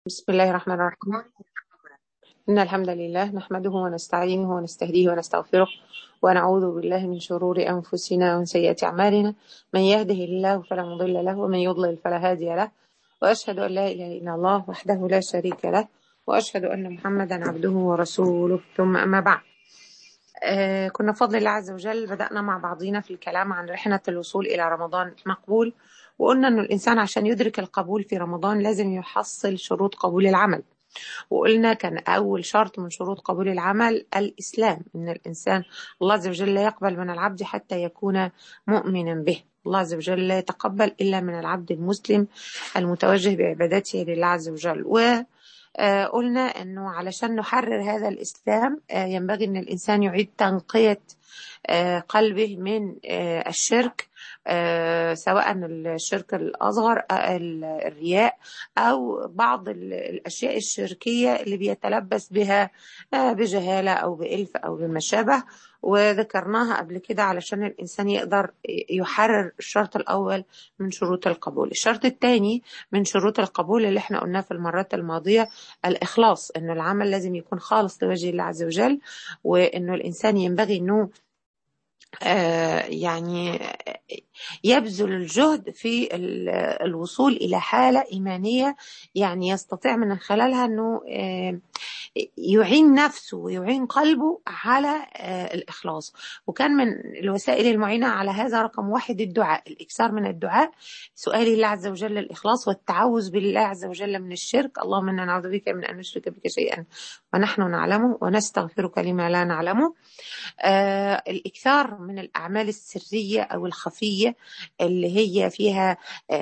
بسم الله الرحمن الرحيم إن الحمد لله نحمده ونستعينه ونستهديه ونستغفره ونعوذ بالله من شرور أنفسنا ومن سيئات أعمالنا من يهده الله فلا مضل له ومن يضلل فلا هادي له وأشهد أن لا إله إلا الله وحده لا شريك له وأشهد أن محمدا عبده ورسوله ثم أما بعد آه كنا بفضل الله عز وجل بدأنا مع بعضينا في الكلام عن رحلة الوصول إلى رمضان مقبول وقلنا أن الإنسان عشان يدرك القبول في رمضان لازم يحصل شروط قبول العمل وقلنا كان أول شرط من شروط قبول العمل الإسلام إن الإنسان الله عز وجل لا يقبل من العبد حتى يكون مؤمنا به الله عز وجل لا يتقبل إلا من العبد المسلم المتوجه بعبادته لله عز وجل و آه قلنا أنه علشان نحرر هذا الإسلام آه ينبغي أن الإنسان يعيد تنقية آه قلبه من الشرك سواء الشرك الأصغر الرياء أو بعض الأشياء الشركية اللي بيتلبس بها بجهالة أو بإلف أو بما شابه وذكرناها قبل كده علشان الإنسان يقدر يحرر الشرط الأول من شروط القبول الشرط الثاني من شروط القبول اللي احنا قلناه في المرات الماضية الإخلاص إنه العمل لازم يكون خالص لوجه الله عز وجل وإنه الإنسان ينبغي إنه آه يعني يبذل الجهد في الوصول إلى حالة إيمانية يعني يستطيع من خلالها أنه آه يعين نفسه ويعين قلبه على آه الإخلاص وكان من الوسائل المعينة على هذا رقم واحد الدعاء الإكثار من الدعاء سؤال الله عز وجل الإخلاص والتعوذ بالله عز وجل من الشرك اللهم إنا نعوذ بك من أن نشرك بك شيئا ونحن نعلمه ونستغفرك لما لا نعلمه آه الإكثار من الأعمال السرية أو الخفية اللي هي فيها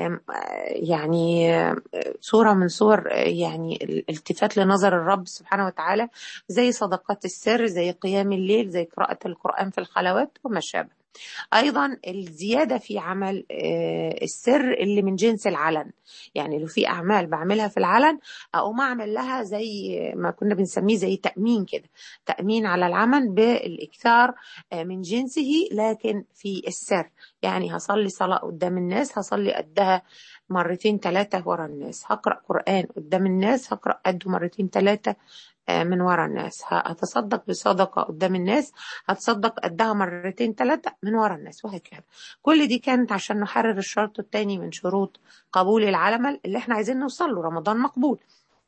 يعني صورة من صور يعني الالتفات لنظر الرب سبحانه وتعالى زي صدقات السر زي قيام الليل زي قراءة القرآن في الخلوات وما شابه ايضا الزياده في عمل السر اللي من جنس العلن يعني لو في اعمال بعملها في العلن اقوم اعمل لها زي ما كنا بنسميه زي تامين كده تامين على العمل بالاكثار من جنسه لكن في السر يعني هصلي صلاه قدام الناس هصلي قدها مرتين ثلاثة ورا الناس هقرأ قرآن قدام الناس هقرأ قده مرتين ثلاثة من ورا الناس هتصدق بصدقة قدام الناس هتصدق قدها مرتين ثلاثة من ورا الناس وهكذا كل دي كانت عشان نحرر الشرط الثاني من شروط قبول العمل اللي احنا عايزين نوصل له رمضان مقبول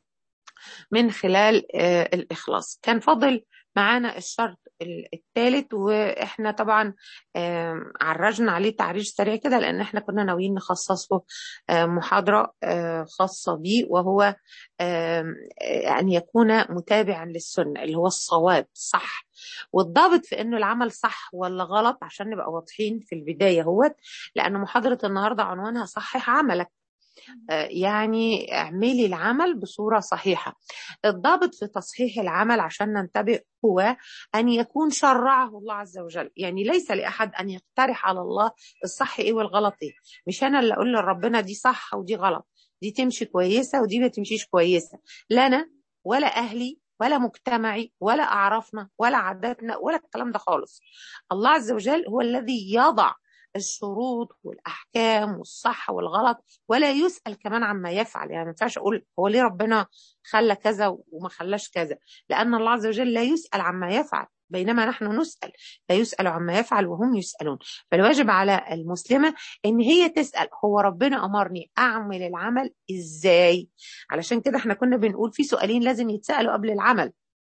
من خلال الإخلاص كان فاضل معانا الشرط الثالث واحنا طبعا عرجنا عليه تعريج سريع كده لان احنا كنا ناويين نخصص له محاضره خاصه بيه وهو ان يكون متابعا للسنه اللي هو الصواب صح والضابط في انه العمل صح ولا غلط عشان نبقى واضحين في البدايه هوت لان محاضره النهارده عنوانها صحح عملك يعني اعملي العمل بصورة صحيحة الضابط في تصحيح العمل عشان ننتبه هو أن يكون شرعه الله عز وجل يعني ليس لأحد أن يقترح على الله الصح إيه والغلط إيه مش أنا اللي أقول لربنا دي صح ودي غلط دي تمشي كويسة ودي ما تمشيش كويسة لا أنا ولا أهلي ولا مجتمعي ولا أعرافنا ولا عاداتنا ولا الكلام ده خالص الله عز وجل هو الذي يضع الشروط والاحكام والصح والغلط ولا يسال كمان عما يفعل يعني ما ينفعش اقول هو ليه ربنا خلى كذا وما خلاش كذا لان الله عز وجل لا يسال عما يفعل بينما نحن نسال لا يسال عما يفعل وهم يسالون فالواجب على المسلمه ان هي تسال هو ربنا امرني اعمل العمل ازاي علشان كده احنا كنا بنقول في سؤالين لازم يتسالوا قبل العمل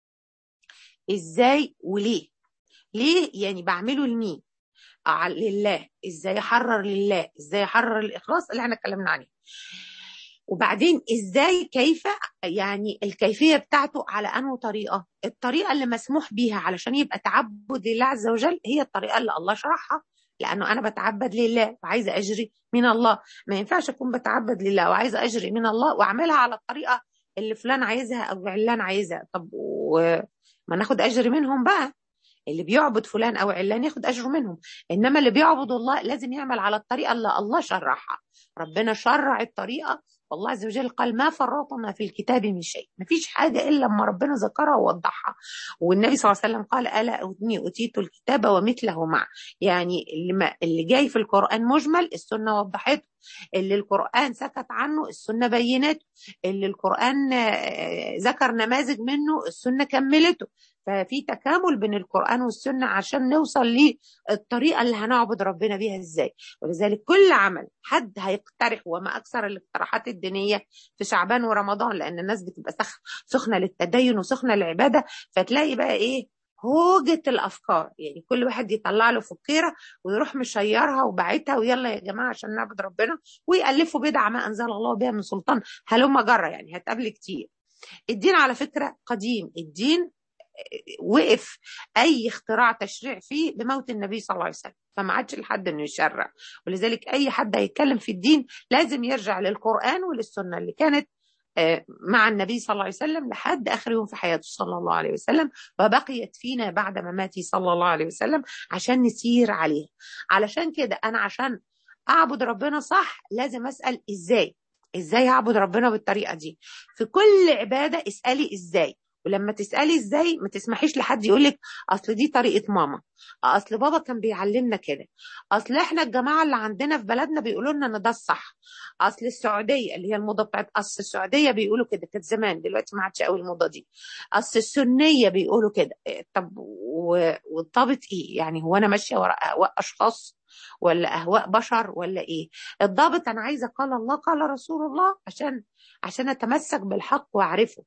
ازاي وليه ليه يعني بعمله لمين لله ازاي احرر لله ازاي احرر الاخلاص اللي احنا اتكلمنا عليه وبعدين ازاي كيف يعني الكيفيه بتاعته على انه طريقه الطريقه اللي مسموح بيها علشان يبقى تعبد لله عز وجل هي الطريقه اللي الله شرحها لانه انا بتعبد لله وعايزه اجري من الله ما ينفعش اكون بتعبد لله وعايزه اجري من الله واعملها على الطريقه اللي فلان عايزها او علان عايزها طب وما ناخد اجر منهم بقى اللي بيعبد فلان او علان ياخد اجره منهم انما اللي بيعبد الله لازم يعمل على الطريقه اللي الله شرحها ربنا شرع الطريقه والله عز وجل قال ما فرطنا في الكتاب من شيء ما فيش حاجه الا لما ربنا ذكرها ووضحها والنبي صلى الله عليه وسلم قال الا اني اوتيت الكتاب ومثله معه يعني اللي, ما اللي جاي في القران مجمل السنه وضحته اللي القرآن سكت عنه السنة بينته اللي القرآن ذكر نماذج منه السنة كملته ففي تكامل بين القرآن والسنة عشان نوصل للطريقة اللي هنعبد ربنا بيها ازاي ولذلك كل عمل حد هيقترح وما أكثر الاقتراحات الدينية في شعبان ورمضان لأن الناس بتبقى سخنة للتدين وسخنة للعبادة فتلاقي بقى إيه هوجة الأفكار يعني كل واحد يطلع له فكيرة ويروح مشيرها وباعتها ويلا يا جماعة عشان نعبد ربنا ويألفوا بدعة ما أنزل الله بها من سلطان هلم جرة يعني هتقابل كتير الدين على فكرة قديم الدين وقف اي اختراع تشريع فيه بموت النبي صلى الله عليه وسلم فما عادش لحد انه يشرع ولذلك اي حد هيتكلم في الدين لازم يرجع للقران وللسنه اللي كانت مع النبي صلى الله عليه وسلم لحد اخر يوم في حياته صلى الله عليه وسلم وبقيت فينا بعد مماته صلى الله عليه وسلم عشان نسير عليها علشان كده انا عشان اعبد ربنا صح لازم اسال ازاي ازاي اعبد ربنا بالطريقه دي في كل عباده اسالي ازاي ولما تسالي ازاي ما تسمحيش لحد يقول لك اصل دي طريقه ماما اصل بابا كان بيعلمنا كده اصل احنا الجماعه اللي عندنا في بلدنا بيقولوا لنا ان ده الصح اصل السعوديه اللي هي الموضه بتاعت اصل السعوديه بيقولوا كده كانت زمان دلوقتي ما عادش قوي الموضه دي اصل السنيه بيقولوا كده طب والضابط ايه يعني هو انا ماشيه وراء اهواء اشخاص ولا اهواء بشر ولا ايه الضابط انا عايزه قال الله قال رسول الله عشان عشان اتمسك بالحق واعرفه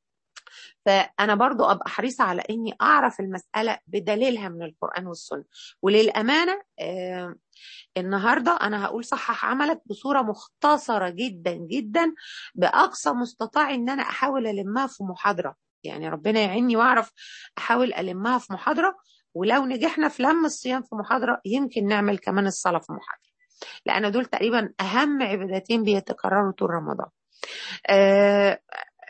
فأنا برضو أبقى حريصة على إني أعرف المسألة بدليلها من القرآن والسنة وللأمانة آه النهاردة أنا هقول صحح عملك بصورة مختصرة جدا جدا بأقصى مستطاع إن أنا أحاول ألمها في محاضرة يعني ربنا يعيني وأعرف أحاول ألمها في محاضرة ولو نجحنا في لم الصيام في محاضرة يمكن نعمل كمان الصلاة في محاضرة لأن دول تقريبا أهم عبادتين بيتكرروا طول رمضان آه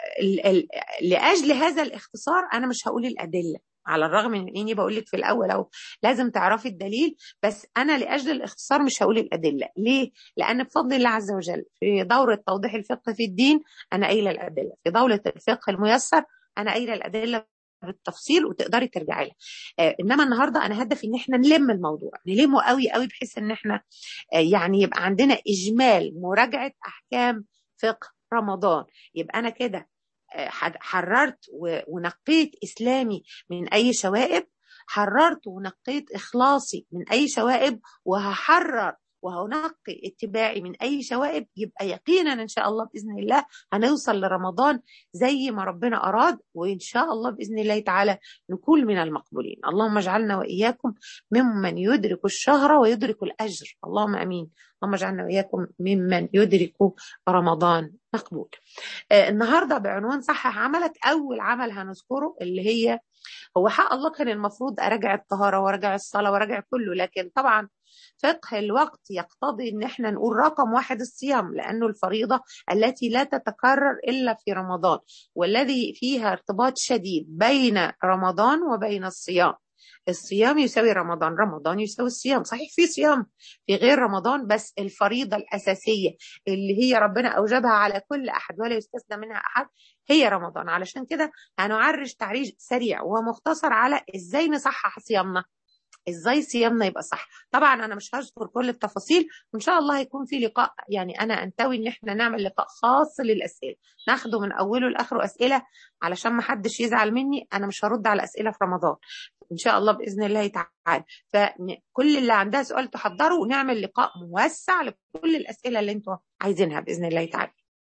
لاجل هذا الاختصار انا مش هقول الادله على الرغم من اني بقول لك في الاول او لازم تعرفي الدليل بس انا لاجل الاختصار مش هقول الادله ليه لان بفضل الله عز وجل في دوره توضيح الفقه في الدين انا قايله الادله في دوره الفقه الميسر انا قايله الادله بالتفصيل وتقدري ترجعي لها آه انما النهارده انا هدفي ان احنا نلم الموضوع نلمه قوي قوي بحيث ان احنا آه يعني يبقى عندنا اجمال مراجعه احكام فقه رمضان يبقى انا كده حررت ونقيت اسلامي من اي شوائب حررت ونقيت اخلاصي من اي شوائب وهحرر وهنقي اتباعي من اي شوائب يبقى يقينا ان شاء الله باذن الله هنوصل لرمضان زي ما ربنا اراد وان شاء الله باذن الله تعالى نكون من المقبولين اللهم اجعلنا واياكم ممن يدرك الشهر ويدرك الاجر اللهم امين اللهم اجعلنا واياكم ممن يدرك رمضان مقبول آه النهارده بعنوان صحح عملك اول عمل هنذكره اللي هي هو حق الله كان المفروض اراجع الطهاره وراجع الصلاه وراجع كله لكن طبعا فقه الوقت يقتضي ان احنا نقول رقم واحد الصيام لانه الفريضه التي لا تتكرر الا في رمضان والذي فيها ارتباط شديد بين رمضان وبين الصيام الصيام يساوي رمضان رمضان يساوي الصيام صحيح في صيام في غير رمضان بس الفريضة الأساسية اللي هي ربنا أوجبها على كل أحد ولا يستثنى منها أحد هي رمضان علشان كده هنعرج تعريج سريع ومختصر على إزاي نصحح صيامنا ازاي صيامنا يبقى صح طبعا انا مش هذكر كل التفاصيل وان شاء الله هيكون في لقاء يعني انا انتوي ان احنا نعمل لقاء خاص للاسئله ناخده من اوله لاخره اسئله علشان ما حدش يزعل مني انا مش هرد على اسئله في رمضان ان شاء الله باذن الله تعالى فكل اللي عندها سؤال تحضروا ونعمل لقاء موسع لكل الاسئله اللي انتوا عايزينها باذن الله تعالى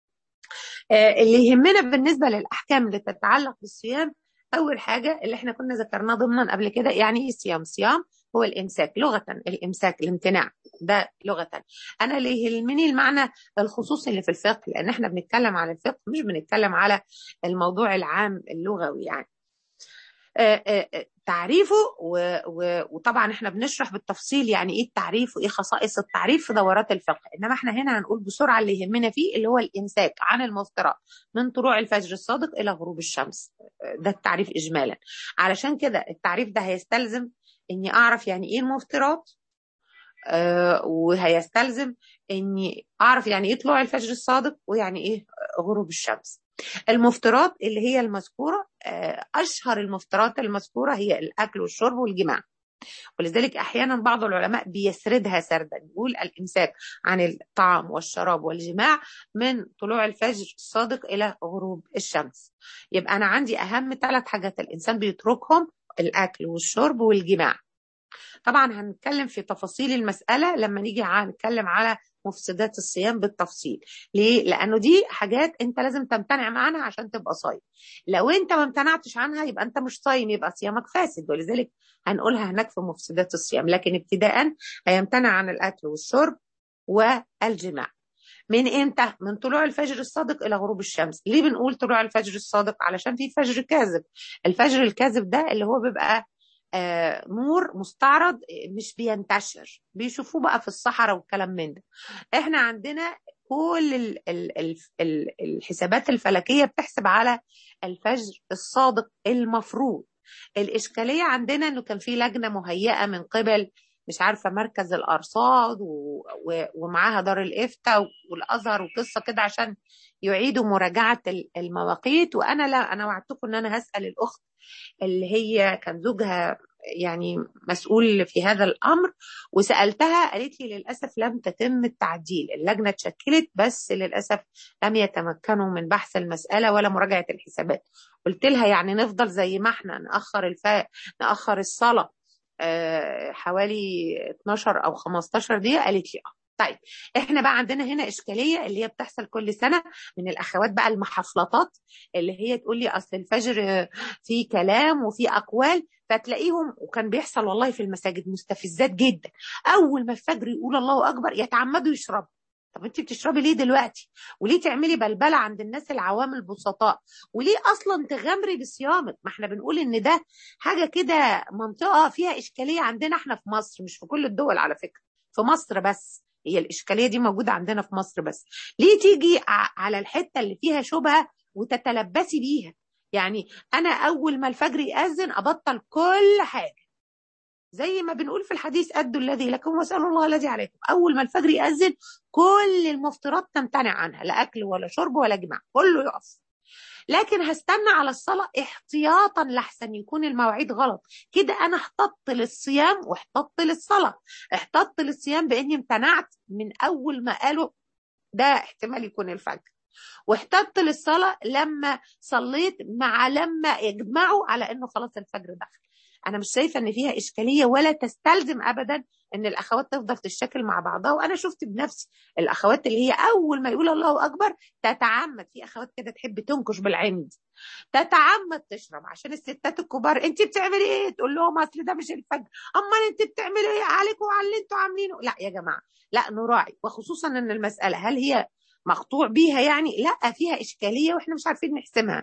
اللي يهمنا بالنسبه للاحكام اللي تتعلق بالصيام اول حاجه اللي احنا كنا ذكرناه ضمنا قبل كده يعني ايه صيام صيام هو الامساك لغه الامساك الامتناع ده لغه انا اللي يهمني المعنى الخصوصي اللي في الفقه لان احنا بنتكلم على الفقه مش بنتكلم على الموضوع العام اللغوي يعني آآ آآ تعريفه و... و... وطبعا احنا بنشرح بالتفصيل يعني ايه التعريف وايه خصائص التعريف في دورات الفقه انما احنا هنا هنقول بسرعه اللي يهمنا فيه اللي هو الامساك عن المفترات من طلوع الفجر الصادق الى غروب الشمس ده التعريف اجمالا علشان كده التعريف ده هيستلزم اني اعرف يعني ايه المفترات آه وهيستلزم اني اعرف يعني ايه طلوع الفجر الصادق ويعني ايه غروب الشمس المفترات اللي هي المذكورة أشهر المفترات المذكورة هي الأكل والشرب والجماع ولذلك احيانا بعض العلماء بيسردها سردا يقول الامساك عن الطعام والشراب والجماع من طلوع الفجر الصادق الى غروب الشمس يبقى انا عندي اهم ثلاث حاجات الانسان بيتركهم الاكل والشرب والجماع طبعا هنتكلم في تفاصيل المساله لما نيجي نتكلم على مفسدات الصيام بالتفصيل ليه لانه دي حاجات انت لازم تمتنع عنها عشان تبقى صايم لو انت ما امتنعتش عنها يبقى انت مش صايم يبقى صيامك فاسد ولذلك هنقولها هناك في مفسدات الصيام لكن ابتداء هيمتنع عن الاكل والشرب والجماع من امتى؟ من طلوع الفجر الصادق الى غروب الشمس، ليه بنقول طلوع الفجر الصادق؟ علشان في فجر كاذب، الفجر الكاذب ده اللي هو بيبقى آه نور مستعرض مش بينتشر بيشوفوه بقى في الصحراء والكلام من ده احنا عندنا كل ال ال ال ال الحسابات الفلكيه بتحسب على الفجر الصادق المفروض الاشكاليه عندنا انه كان في لجنه مهيئه من قبل مش عارفه مركز الارصاد و... و... ومعاها دار الافتاء والازهر وقصه كده عشان يعيدوا مراجعه المواقيت وانا لا انا وعدتكم ان انا هسال الاخت اللي هي كان زوجها يعني مسؤول في هذا الامر وسالتها قالت لي للاسف لم تتم التعديل اللجنه اتشكلت بس للاسف لم يتمكنوا من بحث المساله ولا مراجعه الحسابات قلت لها يعني نفضل زي ما احنا ناخر الفا ناخر الصلاه حوالي 12 او 15 دقيقه قالت لي اه طيب احنا بقى عندنا هنا اشكاليه اللي هي بتحصل كل سنه من الاخوات بقى المحفلطات اللي هي تقول لي اصل الفجر في كلام وفي اقوال فتلاقيهم وكان بيحصل والله في المساجد مستفزات جدا اول ما الفجر يقول الله اكبر يتعمدوا يشربوا طب انت بتشربي ليه دلوقتي وليه تعملي بلبله عند الناس العوام البسطاء وليه اصلا تغامري بصيامك ما احنا بنقول ان ده حاجه كده منطقه فيها اشكاليه عندنا احنا في مصر مش في كل الدول على فكره في مصر بس هي الاشكاليه دي موجوده عندنا في مصر بس ليه تيجي على الحته اللي فيها شبهه وتتلبسي بيها يعني انا اول ما الفجر ياذن ابطل كل حاجه زي ما بنقول في الحديث أدوا الذي لكم واسألوا الله الذي عليكم أول ما الفجر يأذن كل المفطرات تمتنع عنها لا أكل ولا شرب ولا جماع كله يقف لكن هستنى على الصلاة احتياطا لحسن يكون المواعيد غلط كده أنا احتطت للصيام واحتطت للصلاة احتطت للصيام بإني امتنعت من أول ما قالوا ده احتمال يكون الفجر واحتطت للصلاة لما صليت مع لما يجمعوا على إنه خلاص الفجر دخل انا مش شايفه ان فيها اشكاليه ولا تستلزم ابدا ان الاخوات تفضل تشكل مع بعضها وانا شفت بنفسي الاخوات اللي هي اول ما يقول الله اكبر تتعمد في اخوات كده تحب تنكش بالعند تتعمد تشرب عشان الستات الكبار انت بتعملي ايه تقول لهم اصل ده مش الفجر امال انت بتعملي ايه عليكم وعلى اللي انتوا عاملينه لا يا جماعه لا نراعي وخصوصا ان المساله هل هي مقطوع بيها يعني لا فيها اشكاليه واحنا مش عارفين نحسمها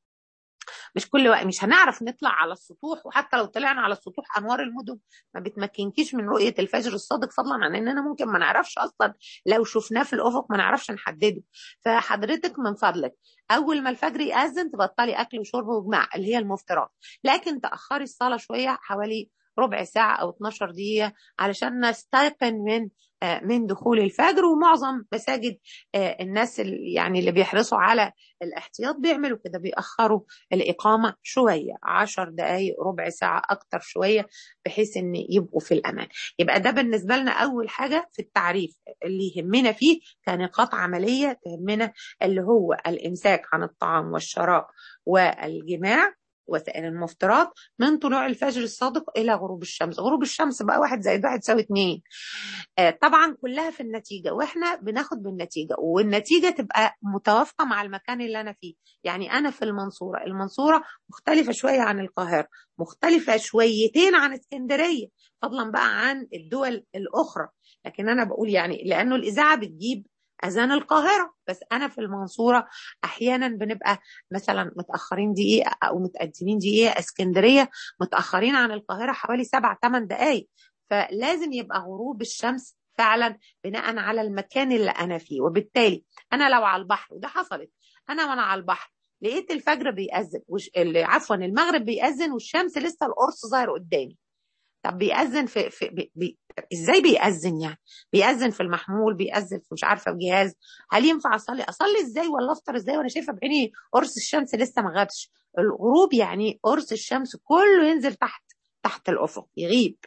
مش كل وقت مش هنعرف نطلع على السطوح وحتى لو طلعنا على السطوح انوار المدن ما بتمكنكيش من رؤيه الفجر الصادق فضلا عن اننا ممكن ما نعرفش اصلا لو شفناه في الافق ما نعرفش نحدده فحضرتك من فضلك اول ما الفجر ياذن تبطلي اكل وشرب وجماع اللي هي المفترات لكن تاخري الصلاه شويه حوالي ربع ساعة أو 12 دقيقة علشان نستيقن من من دخول الفجر ومعظم مساجد الناس اللي يعني اللي بيحرصوا على الاحتياط بيعملوا كده بيأخروا الإقامة شوية 10 دقايق ربع ساعة أكتر شوية بحيث إن يبقوا في الأمان يبقى ده بالنسبة لنا أول حاجة في التعريف اللي يهمنا فيه كنقاط عملية تهمنا اللي هو الإمساك عن الطعام والشراب والجماع وسائل المفترات من طلوع الفجر الصادق الى غروب الشمس غروب الشمس بقى واحد زائد واحد يساوي اتنين آه طبعا كلها في النتيجه واحنا بناخد بالنتيجه والنتيجه تبقى متوافقه مع المكان اللي انا فيه يعني انا في المنصوره المنصوره مختلفه شويه عن القاهره مختلفه شويتين عن اسكندريه فضلا بقى عن الدول الاخرى لكن انا بقول يعني لانه الاذاعه بتجيب اذان القاهره بس انا في المنصوره احيانا بنبقى مثلا متاخرين دقيقه او متقدمين دقيقه اسكندريه متاخرين عن القاهره حوالي سبع ثمان دقائق فلازم يبقى غروب الشمس فعلا بناء على المكان اللي انا فيه وبالتالي انا لو على البحر وده حصلت انا وانا على البحر لقيت الفجر بيأذن وش... عفوا المغرب بيأذن والشمس لسه القرص ظاهر قدامي طب بيأذن في, في بي بي ازاي بيأذن يعني بيأذن في المحمول بيأذن في مش عارفه بجهاز هل ينفع اصلي اصلي ازاي ولا افطر ازاي وانا شايفه بعيني قرص الشمس لسه ما غابش الغروب يعني قرص الشمس كله ينزل تحت تحت الافق يغيب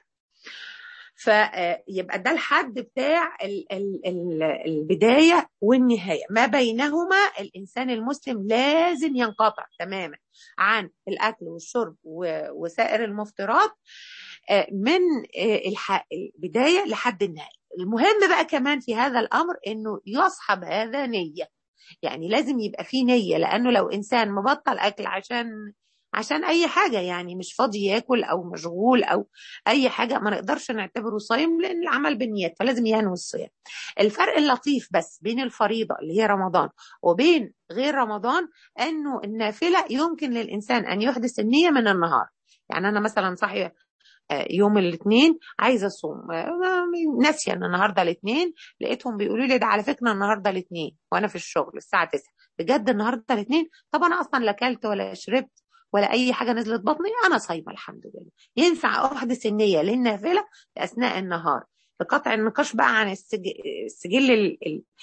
فيبقى ده الحد بتاع ال ال ال البدايه والنهايه ما بينهما الانسان المسلم لازم ينقطع تماما عن الاكل والشرب وسائر المفطرات من البدايه لحد النهايه المهم بقى كمان في هذا الامر انه يصحب هذا نيه يعني لازم يبقى فيه نيه لانه لو انسان مبطل اكل عشان عشان اي حاجه يعني مش فاضي ياكل او مشغول او اي حاجه ما نقدرش نعتبره صايم لان العمل بالنيات فلازم ينوي الصيام الفرق اللطيف بس بين الفريضه اللي هي رمضان وبين غير رمضان انه النافله يمكن للانسان ان يحدث النيه من النهار يعني انا مثلا صاحيه يوم الاثنين عايزه اصوم ناسيه ان النهارده الاثنين لقيتهم بيقولوا لي ده على فكره النهارده الاثنين وانا في الشغل الساعه 9 بجد النهارده الاثنين طب انا اصلا لا اكلت ولا شربت ولا اي حاجه نزلت بطني انا صايمه الحمد لله ينفع احدث النيه للنافله اثناء النهار لقطع النقاش بقى عن السجل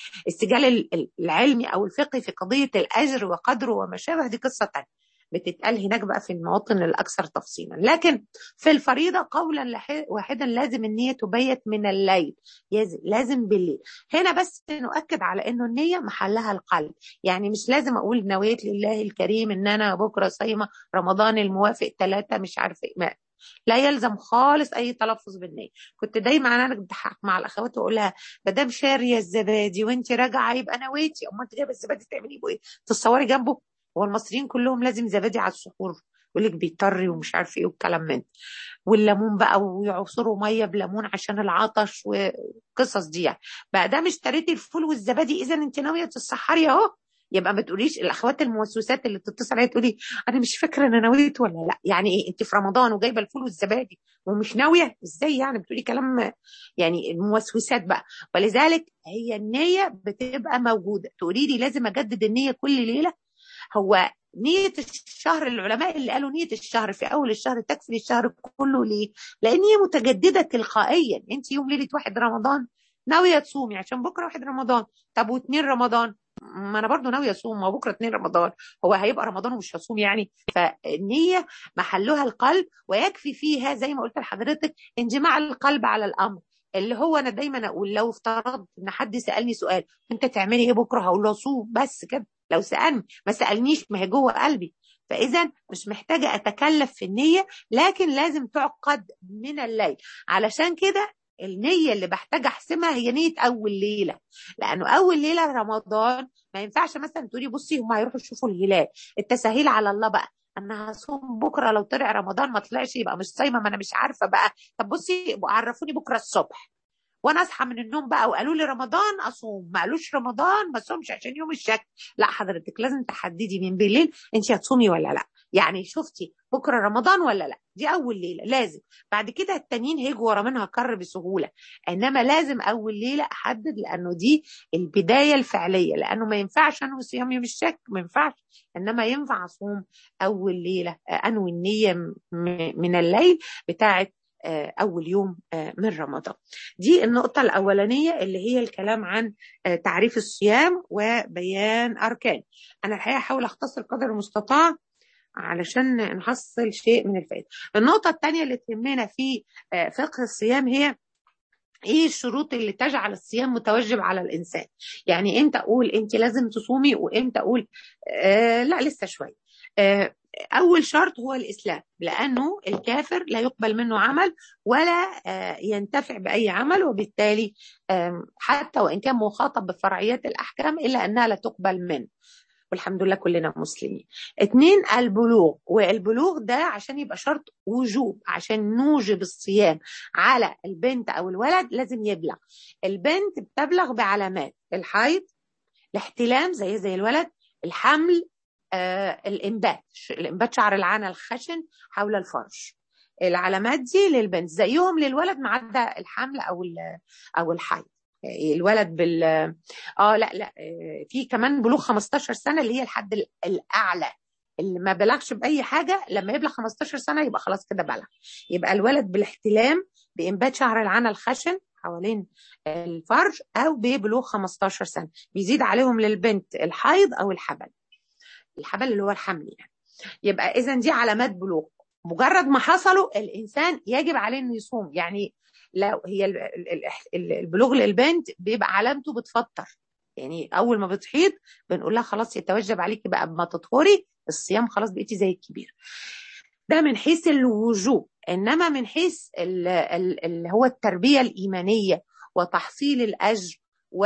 السجال العلمي او الفقهي في قضيه الاجر وقدره وما شابه دي قصه ثانيه بتتقال هناك بقى في المواطن الاكثر تفصيلا لكن في الفريضه قولا واحدا لازم النيه تبيت من الليل لازم بالليل هنا بس نؤكد على انه النيه محلها القلب يعني مش لازم اقول نويت لله الكريم ان انا بكره صايمه رمضان الموافق ثلاثه مش عارفه ايه لا يلزم خالص اي تلفظ بالنيه كنت دايما انا بضحك مع الاخوات واقول لها ما دام شاريه الزبادي وانت راجعه يبقى نويتي امال انت جايبه الزبادي تعملي بيه ايه تتصوري جنبه هو المصريين كلهم لازم زبادي على السحور يقول لك بيطري ومش عارف ايه والكلام من والليمون بقى ويعصروا ميه بليمون عشان العطش والقصص دي يعني بقى ده اشتريتي الفول والزبادي اذا انت ناويه تتسحري اهو يبقى ما تقوليش الاخوات الموسوسات اللي بتتصل عليا تقولي انا مش فاكره انا نويت ولا لا يعني ايه انت في رمضان وجايبه الفول والزبادي ومش ناويه ازاي يعني بتقولي كلام يعني الموسوسات بقى ولذلك هي النيه بتبقى موجوده تقولي لي لازم اجدد النيه كل ليله هو نية الشهر العلماء اللي قالوا نية الشهر في أول الشهر تكفي الشهر كله ليه؟ لأن هي متجددة تلقائيا أنت يوم ليلة واحد رمضان ناوية تصومي عشان بكرة واحد رمضان طب واثنين رمضان ما أنا برضو ناوية أصوم ما بكرة اثنين رمضان هو هيبقى رمضان ومش هصوم يعني فالنية محلها القلب ويكفي فيها زي ما قلت لحضرتك انجماع القلب على الأمر اللي هو انا دايما اقول لو افترضت ان حد سالني سؤال انت تعملي ايه بكره هقول له اصوم بس كده لو سالني ما سالنيش ما هي جوه قلبي فاذا مش محتاجه اتكلف في النيه لكن لازم تعقد من الليل علشان كده النية اللي بحتاج احسمها هي نية أول ليلة لأنه أول ليلة رمضان ما ينفعش مثلا تقولي بصي هم هيروحوا يشوفوا الهلال التساهيل على الله بقى انا هصوم بكره لو طلع رمضان ما طلعش يبقى مش صايمه ما انا مش عارفه بقى طب بصي عرفوني بكره الصبح وانا اصحى من النوم بقى وقالوا لي رمضان اصوم ما قالوش رمضان ما اصومش عشان يوم الشك لا حضرتك لازم تحددي من بالليل انت هتصومي ولا لا يعني شفتي بكره رمضان ولا لا دي اول ليله لازم بعد كده التانيين هيجوا ورا منها كر بسهوله انما لازم اول ليله احدد لانه دي البدايه الفعليه لانه ما ينفعش انوي صيام يوم الشك ما ينفعش انما ينفع اصوم اول ليله انوي النيه من الليل بتاعه أول يوم من رمضان دي النقطة الأولانية اللي هي الكلام عن تعريف الصيام وبيان أركان أنا الحقيقة أحاول أختصر قدر المستطاع علشان نحصل شيء من الفائدة النقطة الثانية اللي تهمنا في فقه الصيام هي ايه الشروط اللي تجعل الصيام متوجب على الانسان يعني امتى اقول انت لازم تصومي وامتى اقول آه لا لسه شويه آه اول شرط هو الاسلام لانه الكافر لا يقبل منه عمل ولا آه ينتفع باي عمل وبالتالي حتى وان كان مخاطب بفرعيات الاحكام الا انها لا تقبل منه والحمد لله كلنا مسلمين اتنين البلوغ والبلوغ ده عشان يبقى شرط وجوب عشان نوجب الصيام على البنت او الولد لازم يبلغ البنت بتبلغ بعلامات الحيض الاحتلام زي زي الولد الحمل آه الانبات الانبات شعر العانة الخشن حول الفرج العلامات دي للبنت زيهم للولد ما عدا الحمل او او الحيض الولد بال اه لا لا في كمان بلوغ 15 سنه اللي هي الحد الاعلى اللي ما بلغش باي حاجه لما يبلغ 15 سنه يبقى خلاص كده بلغ يبقى الولد بالاحتلام بانبات شعر العانة الخشن حوالين الفرج او ببلوغ 15 سنه بيزيد عليهم للبنت الحيض او الحبل الحبل اللي هو الحمل يعني يبقى اذا دي علامات بلوغ مجرد ما حصلوا الانسان يجب عليه انه يصوم يعني لو هي البلوغ للبنت بيبقى علامته بتفطر يعني اول ما بتحيض بنقول لها خلاص يتوجب عليكي بقى ما تطهري الصيام خلاص بقيتي زي الكبير ده من حيث الوجوب انما من حيث اللي هو التربيه الايمانيه وتحصيل الاجر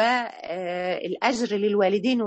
والاجر للوالدين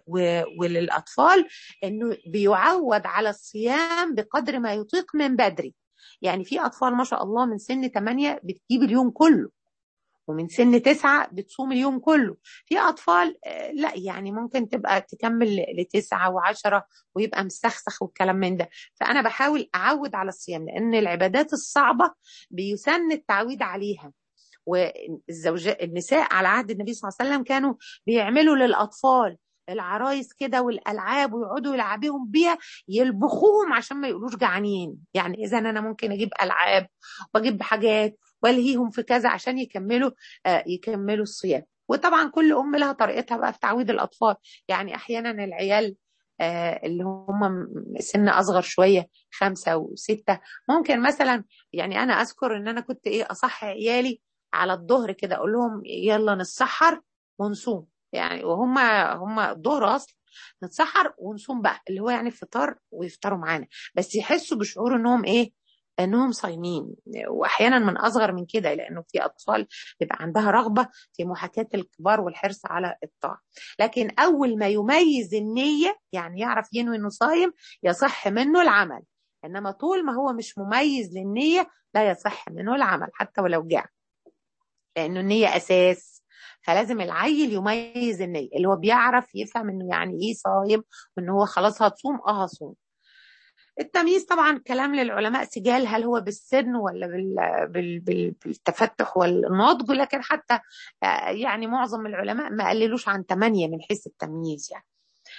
وللاطفال انه بيعود على الصيام بقدر ما يطيق من بدري يعني في اطفال ما شاء الله من سن 8 بتجيب اليوم كله ومن سن تسعة بتصوم اليوم كله في أطفال لا يعني ممكن تبقى تكمل لتسعة وعشرة ويبقى مسخسخ والكلام من ده فأنا بحاول أعود على الصيام لأن العبادات الصعبة بيسن التعويد عليها والزوجات النساء على عهد النبي صلى الله عليه وسلم كانوا بيعملوا للأطفال العرايس كده والالعاب ويقعدوا يلعبيهم بيها يلبخوهم عشان ما يقولوش جعانين يعني اذا انا ممكن اجيب العاب واجيب حاجات والهيهم في كذا عشان يكملوا آه يكملوا الصيام وطبعا كل ام لها طريقتها بقى في تعويد الاطفال يعني احيانا العيال آه اللي هم سن اصغر شويه خمسه وسته ممكن مثلا يعني انا اذكر ان انا كنت ايه اصحي عيالي على الظهر كده اقول لهم يلا نتسحر ونصوم يعني وهم هم الظهر اصلا نتسحر ونصوم بقى اللي هو يعني فطار ويفطروا معانا بس يحسوا بشعور انهم ايه انهم صايمين واحيانا من اصغر من كده لانه في اطفال بيبقى عندها رغبه في محاكاه الكبار والحرص على الطاعه لكن اول ما يميز النيه يعني يعرف ينوي انه صايم يصح منه العمل انما طول ما هو مش مميز للنيه لا يصح منه العمل حتى ولو جاع لانه النيه اساس فلازم العيل يميز النيه اللي هو بيعرف يفهم انه يعني ايه صايم وان هو خلاص هتصوم اه هصوم التمييز طبعا كلام للعلماء سجال هل هو بالسن ولا بال بال بالتفتح والنضج لكن حتى يعني معظم العلماء ما قللوش عن ثمانية من حيث التمييز يعني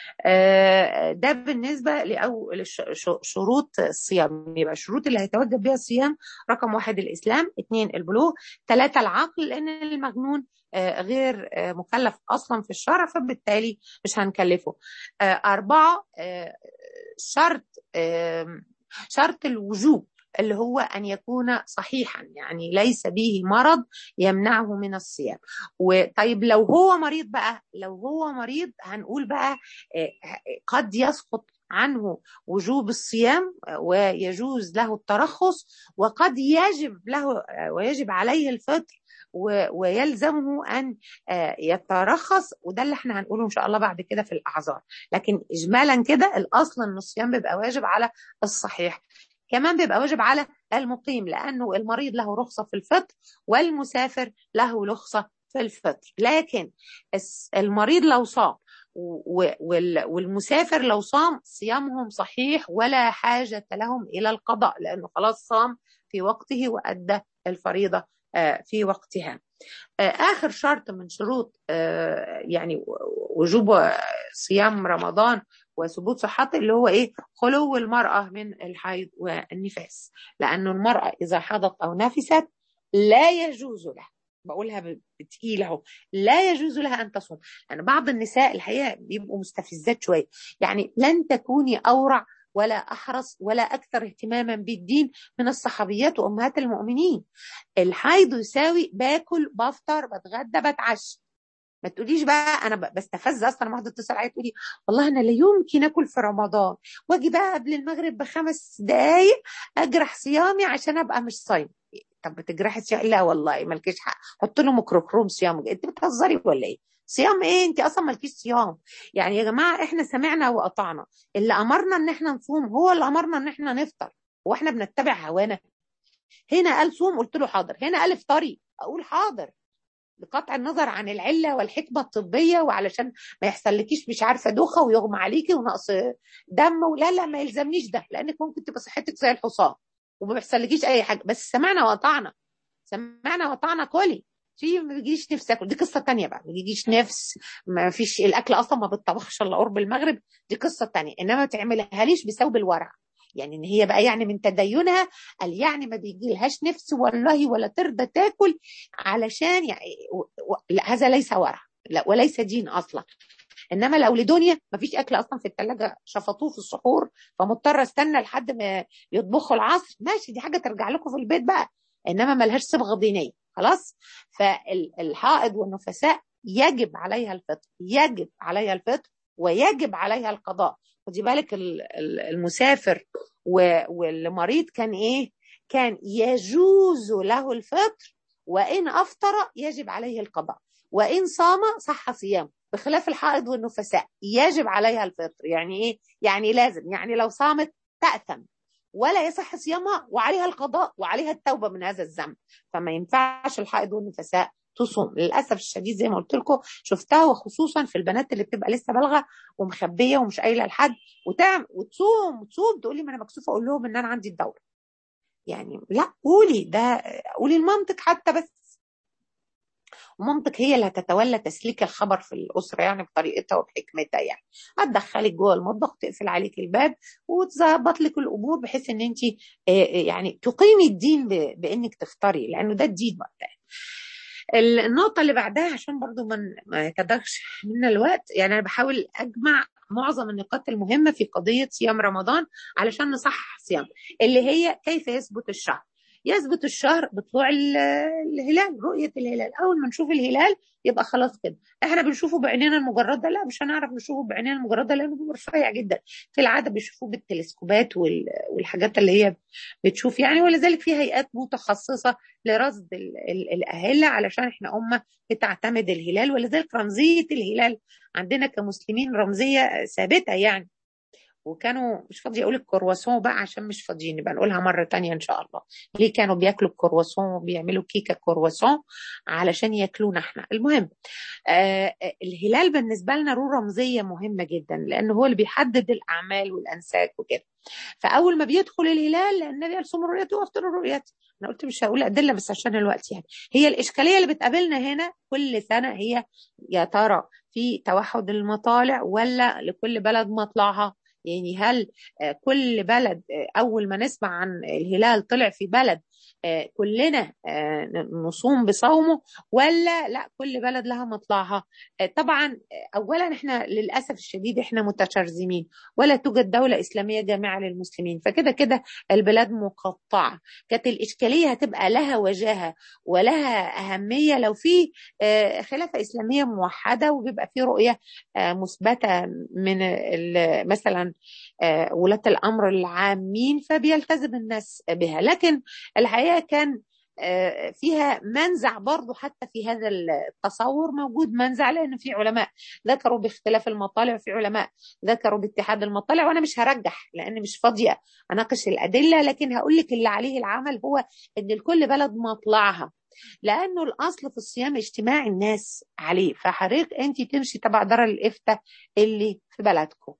ده بالنسبة لأول شروط الصيام يبقى الشروط اللي هيتوجب بها الصيام رقم واحد الإسلام اثنين البلوغ ثلاثة العقل لأن المجنون غير مكلف أصلا في الشرع فبالتالي مش هنكلفه أربعة شرط شرط الوجوب اللي هو أن يكون صحيحا يعني ليس به مرض يمنعه من الصيام وطيب لو هو مريض بقى لو هو مريض هنقول بقى قد يسقط عنه وجوب الصيام ويجوز له الترخص وقد يجب له ويجب عليه الفطر ويلزمه ان يترخص وده اللي احنا هنقوله ان شاء الله بعد كده في الاعذار لكن اجمالا كده الاصل ان الصيام بيبقى واجب على الصحيح كمان بيبقى واجب على المقيم لانه المريض له رخصه في الفطر والمسافر له رخصه في الفطر لكن المريض لو صام والمسافر لو صام صيامهم صحيح ولا حاجة لهم إلى القضاء لأنه خلاص صام في وقته وأدى الفريضة في وقتها آخر شرط من شروط يعني وجوب صيام رمضان وثبوت صحته اللي هو ايه خلو المرأة من الحيض والنفاس لأنه المرأة إذا حضت أو نفست لا يجوز لها بقولها بتقيل اهو لا يجوز لها ان تصوم يعني بعض النساء الحقيقه بيبقوا مستفزات شويه يعني لن تكوني اورع ولا احرص ولا اكثر اهتماما بالدين من الصحابيات وامهات المؤمنين الحيض يساوي باكل بفطر بتغدى بتعشى ما تقوليش بقى انا بستفز اصلا واحده تتصل عليا تقولي والله انا لا يمكن اكل في رمضان واجي بقى قبل المغرب بخمس دقايق اجرح صيامي عشان ابقى مش صايم طب بتجرحي صيام لا والله مالكيش حق حط له ميكروكروم صيام انت بتهزري ولا ايه صيام ايه انت اصلا مالكيش صيام يعني يا جماعه احنا سمعنا واطعنا اللي امرنا ان احنا نصوم هو اللي امرنا ان احنا نفطر واحنا بنتبع هوانا هنا قال صوم قلت له حاضر هنا قال افطري اقول حاضر بقطع النظر عن العله والحكمه الطبيه وعلشان ما يحصلكيش مش عارفه دوخه ويغمى عليكي ونقص دم ولا لا ما يلزمنيش ده لانك ممكن تبقى صحتك زي الحصان وما بيحصلكيش اي حاجه بس سمعنا وطعنا سمعنا وطعنا كلي في ما بيجيش نفس اكل دي قصه تانية بقى ما بيجيش نفس ما فيش الاكل اصلا ما بتطبخش الا قرب المغرب دي قصه تانية انما ما تعملها ليش بثوب الورع يعني ان هي بقى يعني من تدينها قال يعني ما بيجي لهاش نفس والله ولا ترضى تاكل علشان يعني لا هذا ليس ورع لا وليس دين اصلا انما لو لدنيا مفيش اكل اصلا في الثلاجه شفطوه في السحور فمضطر استنى لحد ما يطبخوا العصر ماشي دي حاجه ترجع لكم في البيت بقى انما ملهاش صبغه دينيه خلاص فالحائض والنفساء يجب عليها الفطر يجب عليها الفطر ويجب عليها القضاء خدي بالك المسافر والمريض كان ايه كان يجوز له الفطر وان افطر يجب عليه القضاء وان صام صح صيامه بخلاف الحائض والنفساء يجب عليها الفطر يعني ايه يعني لازم يعني لو صامت تأثم ولا يصح صيامها وعليها القضاء وعليها التوبة من هذا الذنب فما ينفعش الحائض والنفساء تصوم للاسف الشديد زي ما قلت لكم شفتها وخصوصا في البنات اللي بتبقى لسه بالغه ومخبيه ومش قايله لحد وتعمل وتصوم وتصوم تقول لي ما انا مكسوفه اقول لهم ان انا عندي الدوره يعني لا قولي ده قولي لمامتك حتى بس ومامتك هي اللي هتتولى تسليك الخبر في الاسره يعني بطريقتها وبحكمتها يعني هتدخلك جوه المطبخ تقفل عليك الباب وتظبط لك الامور بحيث ان انت يعني تقيمي الدين بانك تفطري لانه ده الدين وقتها النقطة اللي بعدها عشان برضو من ما يكدرش منا الوقت يعني أنا بحاول أجمع معظم النقاط المهمة في قضية صيام رمضان علشان نصحح صيام اللي هي كيف يثبت الشهر يثبت الشهر بطلوع الهلال رؤية الهلال أول ما نشوف الهلال يبقى خلاص كده احنا بنشوفه بعينينا المجردة لا مش هنعرف نشوفه بعينينا المجردة لأنه بيبقى رفيع جدا في العادة بيشوفوه بالتلسكوبات والحاجات اللي هي بتشوف يعني ولذلك في هيئات متخصصة لرصد الأهلة علشان احنا أمة بتعتمد الهلال ولذلك رمزية الهلال عندنا كمسلمين رمزية ثابتة يعني وكانوا مش فاضي اقول الكرواسون بقى عشان مش فاضيين يبقى نقولها مره تانية ان شاء الله ليه كانوا بياكلوا الكرواسون وبيعملوا كيكه كرواسون علشان ياكلونا احنا المهم آه الهلال بالنسبه لنا له رمزيه مهمه جدا لانه هو اللي بيحدد الاعمال والانساك وكده فاول ما بيدخل الهلال النبي قال صوموا رؤيتي وافطروا رؤيتي انا قلت مش هقول ادله بس عشان الوقت يعني هي الاشكاليه اللي بتقابلنا هنا كل سنه هي يا ترى في توحد المطالع ولا لكل بلد مطلعها يعني هل كل بلد اول ما نسمع عن الهلال طلع في بلد كلنا نصوم بصومه ولا لا كل بلد لها مطلعها طبعا اولا احنا للاسف الشديد احنا متشرذمين ولا توجد دوله اسلاميه جامعه للمسلمين فكده كده البلاد مقطعه كانت الاشكاليه هتبقى لها وجاهه ولها اهميه لو في خلافه اسلاميه موحده وبيبقى في رؤيه مثبته من مثلا ولاة الامر العامين فبيلتزم الناس بها لكن الحقيقه كان فيها منزع برضه حتى في هذا التصور موجود منزع لان في علماء ذكروا باختلاف المطالع وفي علماء ذكروا باتحاد المطالع وانا مش هرجح لان مش فاضيه اناقش الادله لكن هقول لك اللي عليه العمل هو ان لكل بلد مطلعها لانه الاصل في الصيام اجتماع الناس عليه فحضرتك انت تمشي تبع دار الافتاء اللي في بلدكم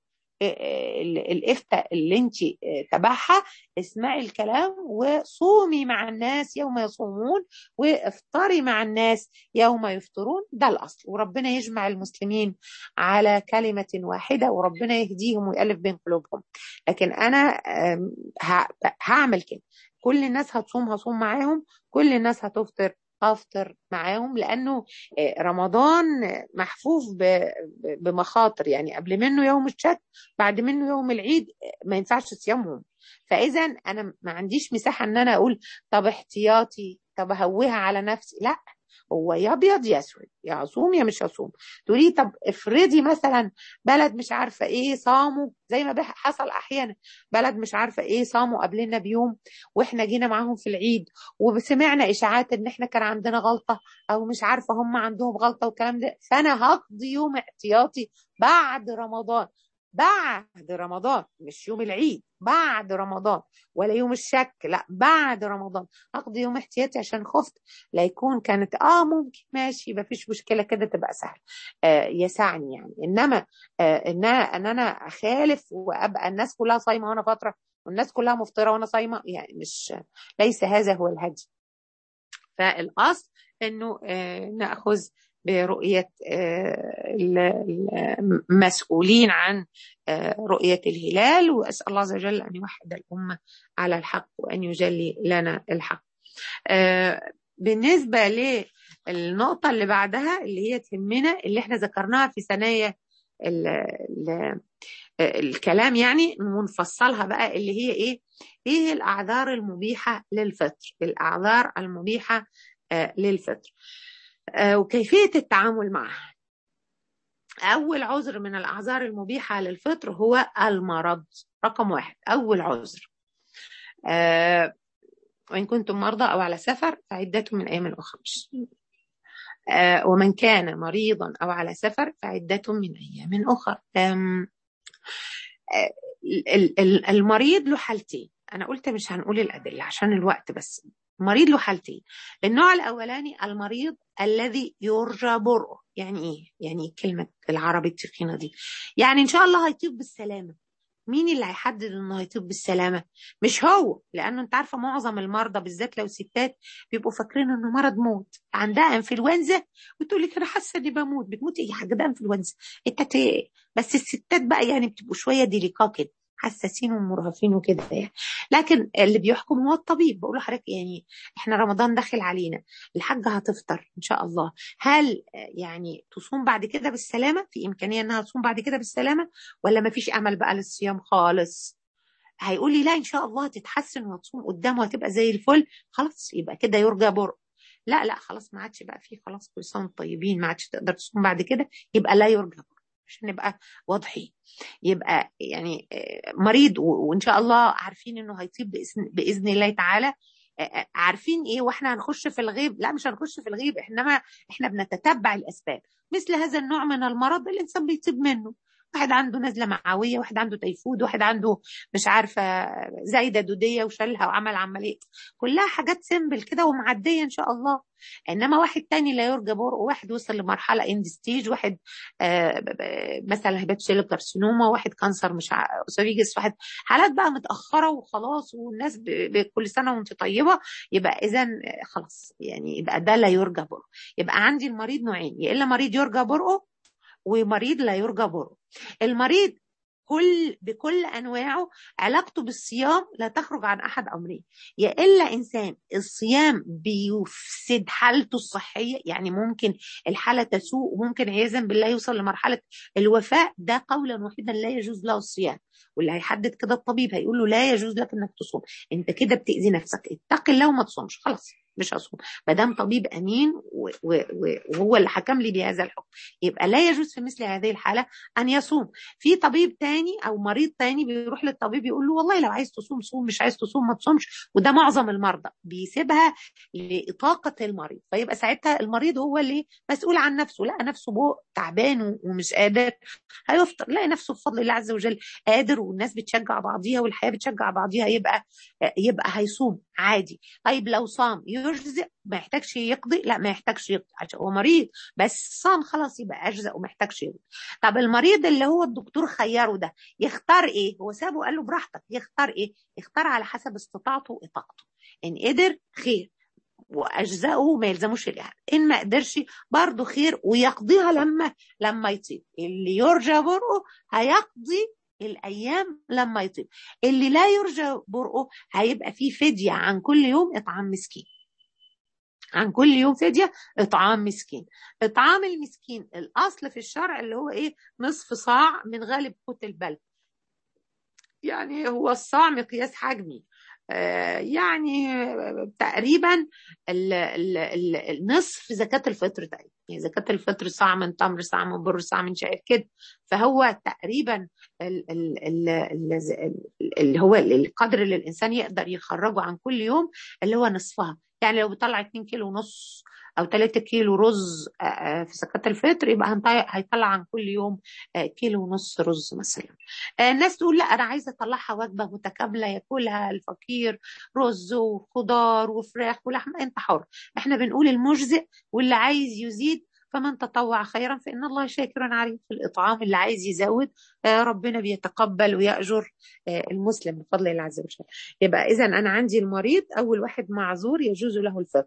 الافتاء اللي انت تبعها اسمعي الكلام وصومي مع الناس يوم يصومون وافطري مع الناس يوم يفطرون ده الاصل وربنا يجمع المسلمين على كلمه واحده وربنا يهديهم ويالف بين قلوبهم لكن انا هعمل كده كل الناس هتصوم هصوم معاهم كل الناس هتفطر افطر معاهم لانه رمضان محفوف بمخاطر يعني قبل منه يوم الشك بعد منه يوم العيد ما ينفعش صيامهم فاذا انا ما عنديش مساحه ان انا اقول طب احتياطي طب اهوها على نفسي لا هو يا ابيض يا اسود يا اصوم يا مش هصوم تقولي طب افرضي مثلا بلد مش عارفه ايه صاموا زي ما حصل احيانا بلد مش عارفه ايه صاموا قبلنا بيوم واحنا جينا معاهم في العيد وسمعنا اشاعات ان احنا كان عندنا غلطه او مش عارفه هم عندهم غلطه والكلام ده فانا هقضي يوم احتياطي بعد رمضان بعد رمضان مش يوم العيد بعد رمضان ولا يوم الشك لا بعد رمضان اقضي يوم احتياطي عشان خفت لا يكون كانت اه ممكن ماشي ما فيش مشكله كده تبقى سهل آه يسعني يعني انما آه ان ان انا اخالف وابقى الناس كلها صايمه وانا فتره والناس كلها مفطره وانا صايمه يعني مش ليس هذا هو الهدي فالاصل انه آه ناخذ برؤية المسؤولين عن رؤية الهلال وأسأل الله عز وجل أن يوحد الأمة على الحق وأن يجلي لنا الحق بالنسبة للنقطة اللي بعدها اللي هي تهمنا اللي احنا ذكرناها في ثنايا ال ال الكلام يعني ونفصلها بقى اللي هي ايه ايه الاعذار المبيحه للفطر الاعذار المبيحه للفطر وكيفيه التعامل معها اول عذر من الاعذار المبيحه للفطر هو المرض رقم واحد اول عذر وإن كنتم مرضى أو على سفر فعدة من أيام أخرى ومن كان مريضا أو على سفر فعدة من أيام أخرى المريض له حالتين أنا قلت مش هنقول الأدلة عشان الوقت بس المريض له حالتين النوع الأولاني المريض الذي يرجى برؤه يعني إيه؟ يعني كلمة العربي التخينة دي يعني إن شاء الله هيطيب بالسلامة مين اللي هيحدد انه هيطيب بالسلامه مش هو لانه انت عارفه معظم المرضى بالذات لو ستات بيبقوا فاكرين انه مرض موت عندها انفلونزا وتقول لك انا حاسه اني بموت بتموت ايه حاجه ده انفلونزا انت بس الستات بقى يعني بتبقوا شويه ديليكا كده حساسين ومرهفين وكده يعني لكن اللي بيحكم هو الطبيب بقول لحضرتك يعني احنا رمضان داخل علينا الحاجه هتفطر ان شاء الله هل يعني تصوم بعد كده بالسلامه في امكانيه انها تصوم بعد كده بالسلامه ولا ما فيش امل بقى للصيام خالص هيقول لي لا ان شاء الله هتتحسن وهتصوم قدام وهتبقى زي الفل خلاص يبقى كده يرجى برء لا لا خلاص ما عادش بقى فيه خلاص كل سنه طيبين ما عادش تقدر تصوم بعد كده يبقى لا يرجى برء عشان نبقى واضحين يبقى يعني مريض وان شاء الله عارفين انه هيطيب باذن باذن الله تعالى عارفين ايه واحنا هنخش في الغيب لا مش هنخش في الغيب انما احنا بنتتبع الاسباب مثل هذا النوع من المرض الانسان بيطيب منه واحد عنده نزله معويه واحد عنده تيفود واحد عنده مش عارفه زايده دوديه وشالها وعمل عمليه كلها حاجات سيمبل كده ومعديه ان شاء الله انما واحد تاني لا يرجى برء واحد وصل لمرحله اند ستيج واحد آه مثلا هيباتوسيل كارسينوما واحد كانسر مش اسوفيجس واحد حالات بقى متاخره وخلاص والناس كل سنه وانت طيبه يبقى اذا خلاص يعني يبقى ده لا يرجى برء يبقى عندي المريض نوعين يا الا مريض يرجى برؤه ومريض لا يرجى برؤه المريض كل بكل انواعه علاقته بالصيام لا تخرج عن احد امرين يا الا انسان الصيام بيفسد حالته الصحيه يعني ممكن الحاله تسوء وممكن عياذا بالله يوصل لمرحله الوفاه ده قولا واحدا لا يجوز له الصيام واللي هيحدد كده الطبيب هيقول له لا يجوز لك انك تصوم انت كده بتاذي نفسك اتق الله وما تصومش خلاص مش هصوم ما دام طبيب امين وهو اللي حكم لي بهذا الحكم يبقى لا يجوز في مثل هذه الحاله ان يصوم في طبيب تاني او مريض تاني بيروح للطبيب يقول له والله لو عايز تصوم صوم مش عايز تصوم ما تصومش وده معظم المرضى بيسيبها لاطاقه المريض فيبقى ساعتها المريض هو اللي مسؤول عن نفسه لقى نفسه تعبان ومش قادر هيفطر لقى نفسه بفضل الله عز وجل قادر والناس بتشجع بعضيها والحياه بتشجع بعضيها يبقى يبقى هيصوم عادي طيب لو صام يجزئ ما يحتاجش يقضي لا ما يحتاجش يقضي عشان هو مريض بس صام خلاص يبقى اجزأ وما يحتاجش يقضي طب المريض اللي هو الدكتور خيره ده يختار ايه هو سابه قال له براحتك يختار ايه يختار على حسب استطاعته واطاقته ان قدر خير واجزائه ما يلزموش الاهانه ان ما قدرش برضه خير ويقضيها لما لما يطيب اللي يرجى برؤه هيقضي الايام لما يطيب اللي لا يرجى برؤه هيبقى فيه فديه عن كل يوم اطعام مسكين عن كل يوم فدية إطعام مسكين إطعام المسكين الأصل في الشرع اللي هو إيه نصف صاع من غالب قوت البلد يعني هو الصاع مقياس حجمي يعني تقريبا النصف زكاة الفطر تقريبا يعني زكاة الفطر صاع من تمر صاع من بر صاع من شعير كده فهو تقريبا اللي هو القدر اللي الإنسان يقدر يخرجه عن كل يوم اللي هو نصفها يعني لو بيطلع 2 كيلو ونص او 3 كيلو رز في زكاه الفطر يبقى هيطلع عن كل يوم كيلو ونص رز مثلا الناس تقول لا انا عايزه اطلعها وجبه متكامله ياكلها الفقير رز وخضار وفراخ ولحمه انت حر احنا بنقول المجزئ واللي عايز يزيد فمن تطوع خيرا فإن الله شاكر عليم في الإطعام اللي عايز يزود ربنا بيتقبل ويأجر المسلم بفضل الله عز وجل يبقى إذا أنا عندي المريض أول واحد معذور يجوز له الفطر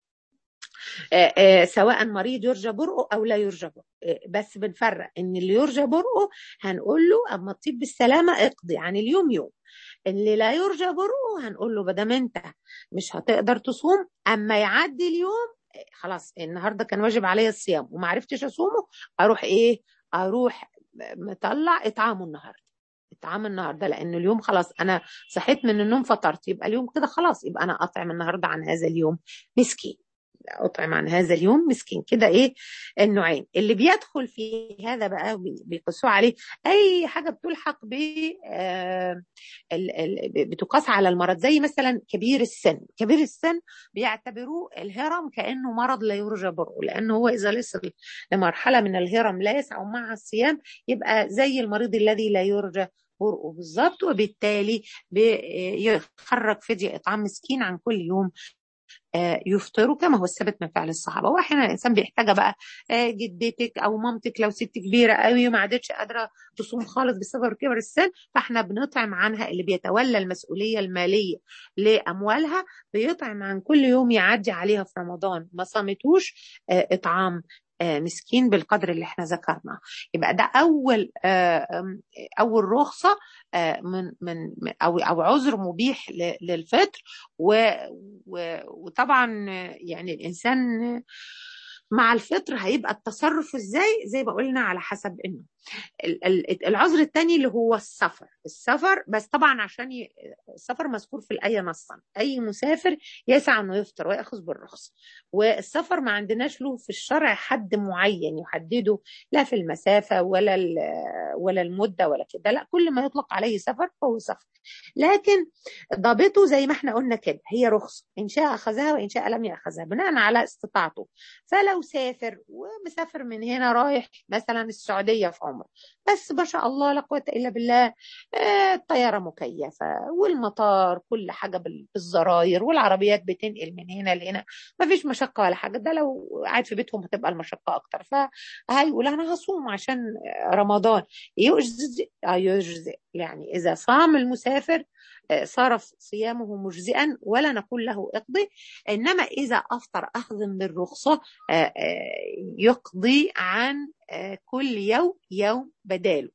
سواء مريض يرجى برؤه او لا يرجى برؤه بس بنفرق ان اللي يرجى برؤه هنقول له اما تطيب بالسلامه اقضي عن اليوم يوم اللي لا يرجى برؤه هنقول له بدل انت مش هتقدر تصوم اما يعدي اليوم خلاص النهارده كان واجب عليا الصيام وما عرفتش اصومه اروح ايه اروح مطلع اطعامه النهارده اطعام النهارده لان اليوم خلاص انا صحيت من النوم فطرت يبقى اليوم كده خلاص يبقى انا اطعم النهارده عن هذا اليوم مسكين اطعم عن هذا اليوم مسكين كده ايه النوعين اللي بيدخل في هذا بقى بيقسوه عليه اي حاجه بتلحق ب بتقاس على المرض زي مثلا كبير السن كبير السن بيعتبروه الهرم كانه مرض لا يرجى برؤه لانه هو اذا وصل لمرحله من الهرم لا يسع معها الصيام يبقى زي المريض الذي لا يرجى برؤه بالظبط وبالتالي بيخرج فدية إطعام مسكين عن كل يوم يفطروا كما هو الثابت من فعل الصحابه واحيانا الانسان بيحتاجها بقى جدتك او مامتك لو ست كبيره قوي وما عادتش قادره تصوم خالص بسبب كبر السن فاحنا بنطعم عنها اللي بيتولى المسؤوليه الماليه لاموالها بيطعم عن كل يوم يعدي عليها في رمضان ما صامتوش اطعام مسكين بالقدر اللي احنا ذكرناه يبقى ده اول اول رخصه من من او او عذر مبيح للفطر وطبعا يعني الانسان مع الفطر هيبقى التصرف ازاي زي ما قلنا على حسب انه العذر الثاني اللي هو السفر السفر بس طبعا عشان ي... السفر مذكور في الآية نصا أي مسافر يسعى أنه يفطر ويأخذ بالرخص والسفر ما عندناش له في الشرع حد معين يحدده لا في المسافة ولا ال... ولا المدة ولا كده لا كل ما يطلق عليه سفر فهو سفر لكن ضابطه زي ما احنا قلنا كده هي رخصة إن شاء أخذها وإن شاء لم يأخذها بناء على استطاعته فلو سافر ومسافر من هنا رايح مثلا السعودية في عمر بس ما شاء الله لا قوه الا بالله الطياره مكيفه والمطار كل حاجه بالزراير والعربيات بتنقل من هنا لهنا ما فيش مشقه ولا حاجه ده لو قاعد في بيتهم هتبقى المشقه اكتر فهيقول انا هصوم عشان رمضان يجزئ يجزئ يعني اذا صام المسافر صار صيامه مجزئا ولا نقول له اقضي انما اذا افطر اخذ بالرخصه يقضي عن كل يوم يوم بداله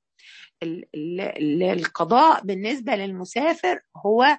القضاء بالنسبه للمسافر هو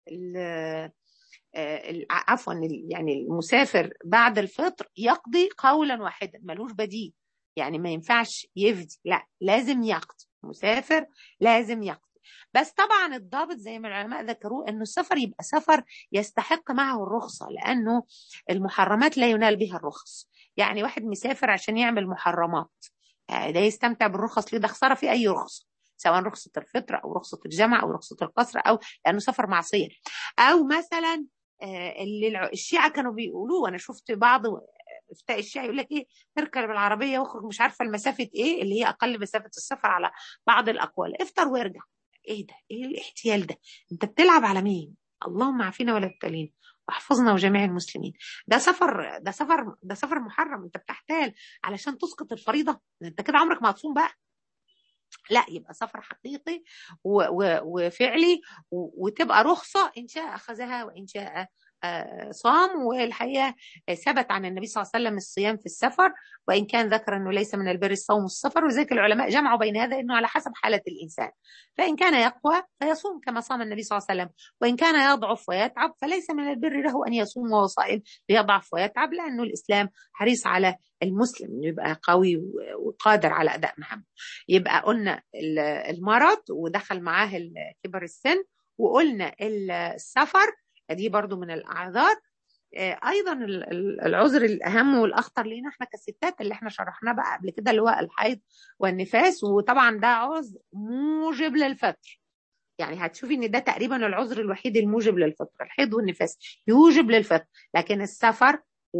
عفوا يعني المسافر بعد الفطر يقضي قولا واحدا ملوش بديل يعني ما ينفعش يفدي لا لازم يقضي مسافر لازم يقضي بس طبعا الضابط زي ما العلماء ذكروه انه السفر يبقى سفر يستحق معه الرخصه لانه المحرمات لا ينال بها الرخص يعني واحد مسافر عشان يعمل محرمات ده يستمتع بالرخص ليه ده خساره في اي رخصه سواء رخصه الفطر او رخصه الجمع او رخصه القصر او لانه سفر معصيه او مثلا اللي الشيعه كانوا بيقولوه انا شفت بعض افتاء الشيعة يقول لك ايه اركب العربيه واخرج مش عارفه المسافه ايه اللي هي اقل مسافه السفر على بعض الاقوال افطر وارجع ايه ده ايه الاحتيال ده انت بتلعب على مين اللهم عافينا ولا تبتلينا واحفظنا وجميع المسلمين ده سفر ده سفر ده سفر محرم انت بتحتال علشان تسقط الفريضه انت كده عمرك ما هتصوم بقى لا يبقى سفر حقيقي و و وفعلي و وتبقى رخصه ان شاء اخذها وان شاء صام والحقيقه ثبت عن النبي صلى الله عليه وسلم الصيام في السفر وان كان ذكر انه ليس من البر الصوم السفر وذلك العلماء جمعوا بين هذا انه على حسب حاله الانسان فان كان يقوى فيصوم كما صام النبي صلى الله عليه وسلم وان كان يضعف ويتعب فليس من البر له ان يصوم وهو صائم ليضعف ويتعب لانه الاسلام حريص على المسلم انه يبقى قوي وقادر على اداء مهامه يبقى قلنا المرض ودخل معاه كبر السن وقلنا السفر دي برضو من الاعذار ايضا العذر الاهم والاخطر لينا احنا كستات اللي احنا شرحناه بقى قبل كده اللي هو الحيض والنفاس وطبعا ده عذر موجب للفطر يعني هتشوفي ان ده تقريبا العذر الوحيد الموجب للفطر الحيض والنفاس يوجب للفطر لكن السفر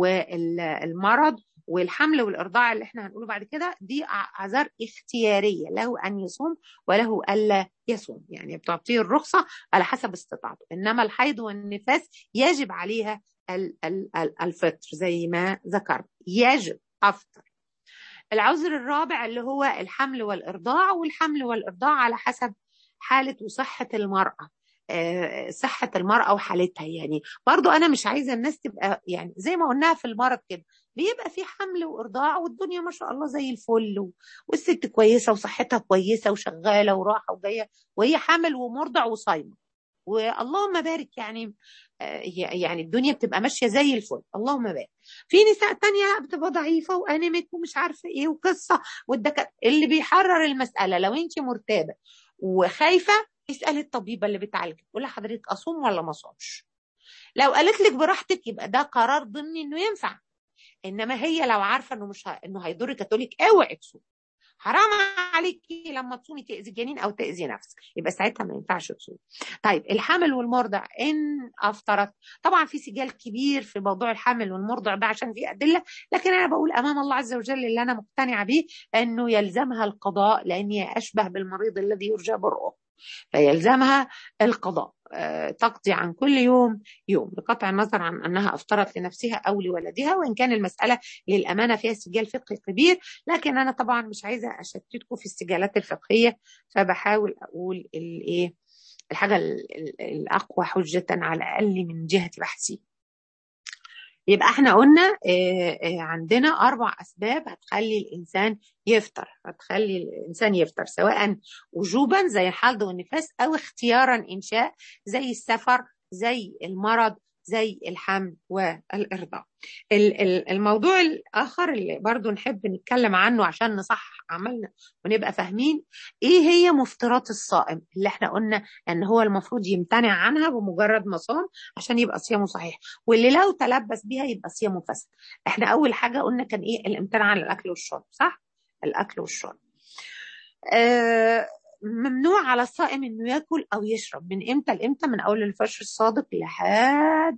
والمرض والحمل والارضاع اللي احنا هنقوله بعد كده دي اعذار اختياريه له ان يصوم وله الا يصوم يعني بتعطيه الرخصه على حسب استطاعته انما الحيض والنفاس يجب عليها الفطر زي ما ذكرت يجب افطر العذر الرابع اللي هو الحمل والارضاع والحمل والارضاع على حسب حاله وصحه المراه صحة المرأة وحالتها يعني برضو أنا مش عايزة الناس تبقى يعني زي ما قلناها في المرض كده بيبقى في حمل وإرضاع والدنيا ما شاء الله زي الفل والست كويسة وصحتها كويسة وشغالة وراحة وجاية وهي حامل ومرضع وصايمة واللهم بارك يعني يعني الدنيا بتبقى ماشيه زي الفل اللهم بارك في نساء تانية لا بتبقى ضعيفه وانيميك ومش عارفه ايه وقصه والدكاتره اللي بيحرر المساله لو انت مرتابه وخايفه اسالي الطبيبه اللي بتعالجك قولي حضرتك اصوم ولا ما اصومش لو قالت لك براحتك يبقى ده قرار ضمني انه ينفع انما هي لو عارفه انه مش ه... انه هيضرك هتقول لك اوعي تصومي حرام عليكي لما تصومي تاذي الجنين او تاذي نفسك يبقى ساعتها ما ينفعش تصومي طيب الحامل والمرضع ان افطرت طبعا في سجال كبير في موضوع الحامل والمرضع ده عشان في ادله لكن انا بقول امام الله عز وجل اللي انا مقتنعه به انه يلزمها القضاء لان هي اشبه بالمريض الذي يرجى برؤه فيلزمها القضاء تقضي عن كل يوم يوم بقطع النظر عن انها افطرت لنفسها او لولدها وان كان المساله للامانه فيها سجال فقهي كبير لكن انا طبعا مش عايزه اشتتكم في السجالات الفقهيه فبحاول اقول الايه الحاجه الاقوى حجه على الاقل من جهه بحثي يبقى احنا قلنا عندنا اربع اسباب هتخلي الانسان يفطر هتخلي الانسان يفطر سواء وجوبا زي الحيض والنفاس او اختيارا انشاء زي السفر زي المرض زي الحمل والارضاع الموضوع الاخر اللي برضو نحب نتكلم عنه عشان نصحح عملنا ونبقى فاهمين ايه هي مفطرات الصائم اللي احنا قلنا ان هو المفروض يمتنع عنها بمجرد ما صام عشان يبقى صيامه صحيح واللي لو تلبس بيها يبقى صيامه فسد احنا اول حاجه قلنا كان ايه الامتناع عن الاكل والشرب صح الاكل والشرب آه ممنوع على الصائم انه ياكل او يشرب من امتى لامتى من اول الفجر الصادق لحد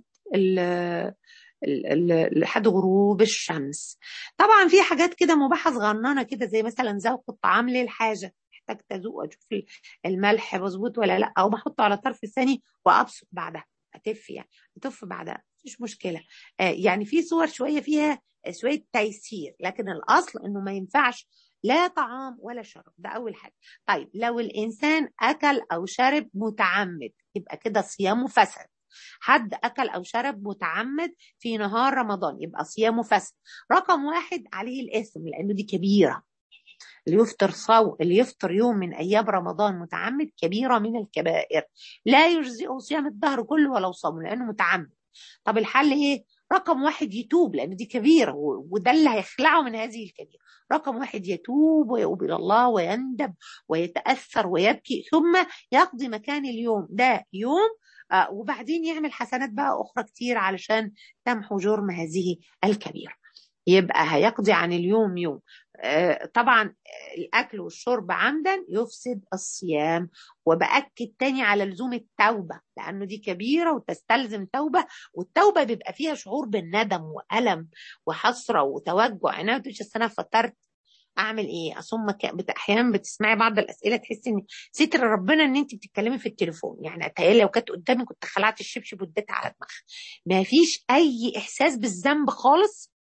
لحد غروب الشمس طبعا في حاجات كده مباحه صغننه كده زي مثلا ذوق الطعام للحاجه محتاج تذوق اشوف الملح مظبوط ولا لا او بحطه على الطرف الثاني وابسط بعدها اتف يعني اتف بعدها مفيش مشكله آه يعني في صور شويه فيها شويه تيسير لكن الاصل انه ما ينفعش لا طعام ولا شرب ده اول حاجه طيب لو الانسان اكل او شرب متعمد يبقى كده صيامه فسد حد اكل او شرب متعمد في نهار رمضان يبقى صيامه فسد رقم واحد عليه الاثم لانه دي كبيره اللي يفطر صو اللي يفطر يوم من ايام رمضان متعمد كبيره من الكبائر لا يجزئه صيام الدهر كله ولو صام لانه متعمد طب الحل ايه رقم واحد يتوب لان دي كبيره وده اللي هيخلعه من هذه الكبيره رقم واحد يتوب ويؤوب الى الله ويندب ويتاثر ويبكي ثم يقضي مكان اليوم ده يوم آه وبعدين يعمل حسنات بقى اخرى كتير علشان تمحو جرم هذه الكبيره يبقى هيقضي عن اليوم يوم آه طبعا الاكل والشرب عمدا يفسد الصيام وباكد تاني على لزوم التوبه لانه دي كبيره وتستلزم توبه والتوبه بيبقى فيها شعور بالندم والم وحسره وتوجع انا مش انا فطرت اعمل ايه اصوم مك... احيانا بتسمعي بعض الاسئله تحسي ان ستر ربنا ان انت بتتكلمي في التليفون يعني اتهيألي لو كانت قدامي كنت خلعت الشبشب واديتها على دماغها ما فيش اي احساس بالذنب خالص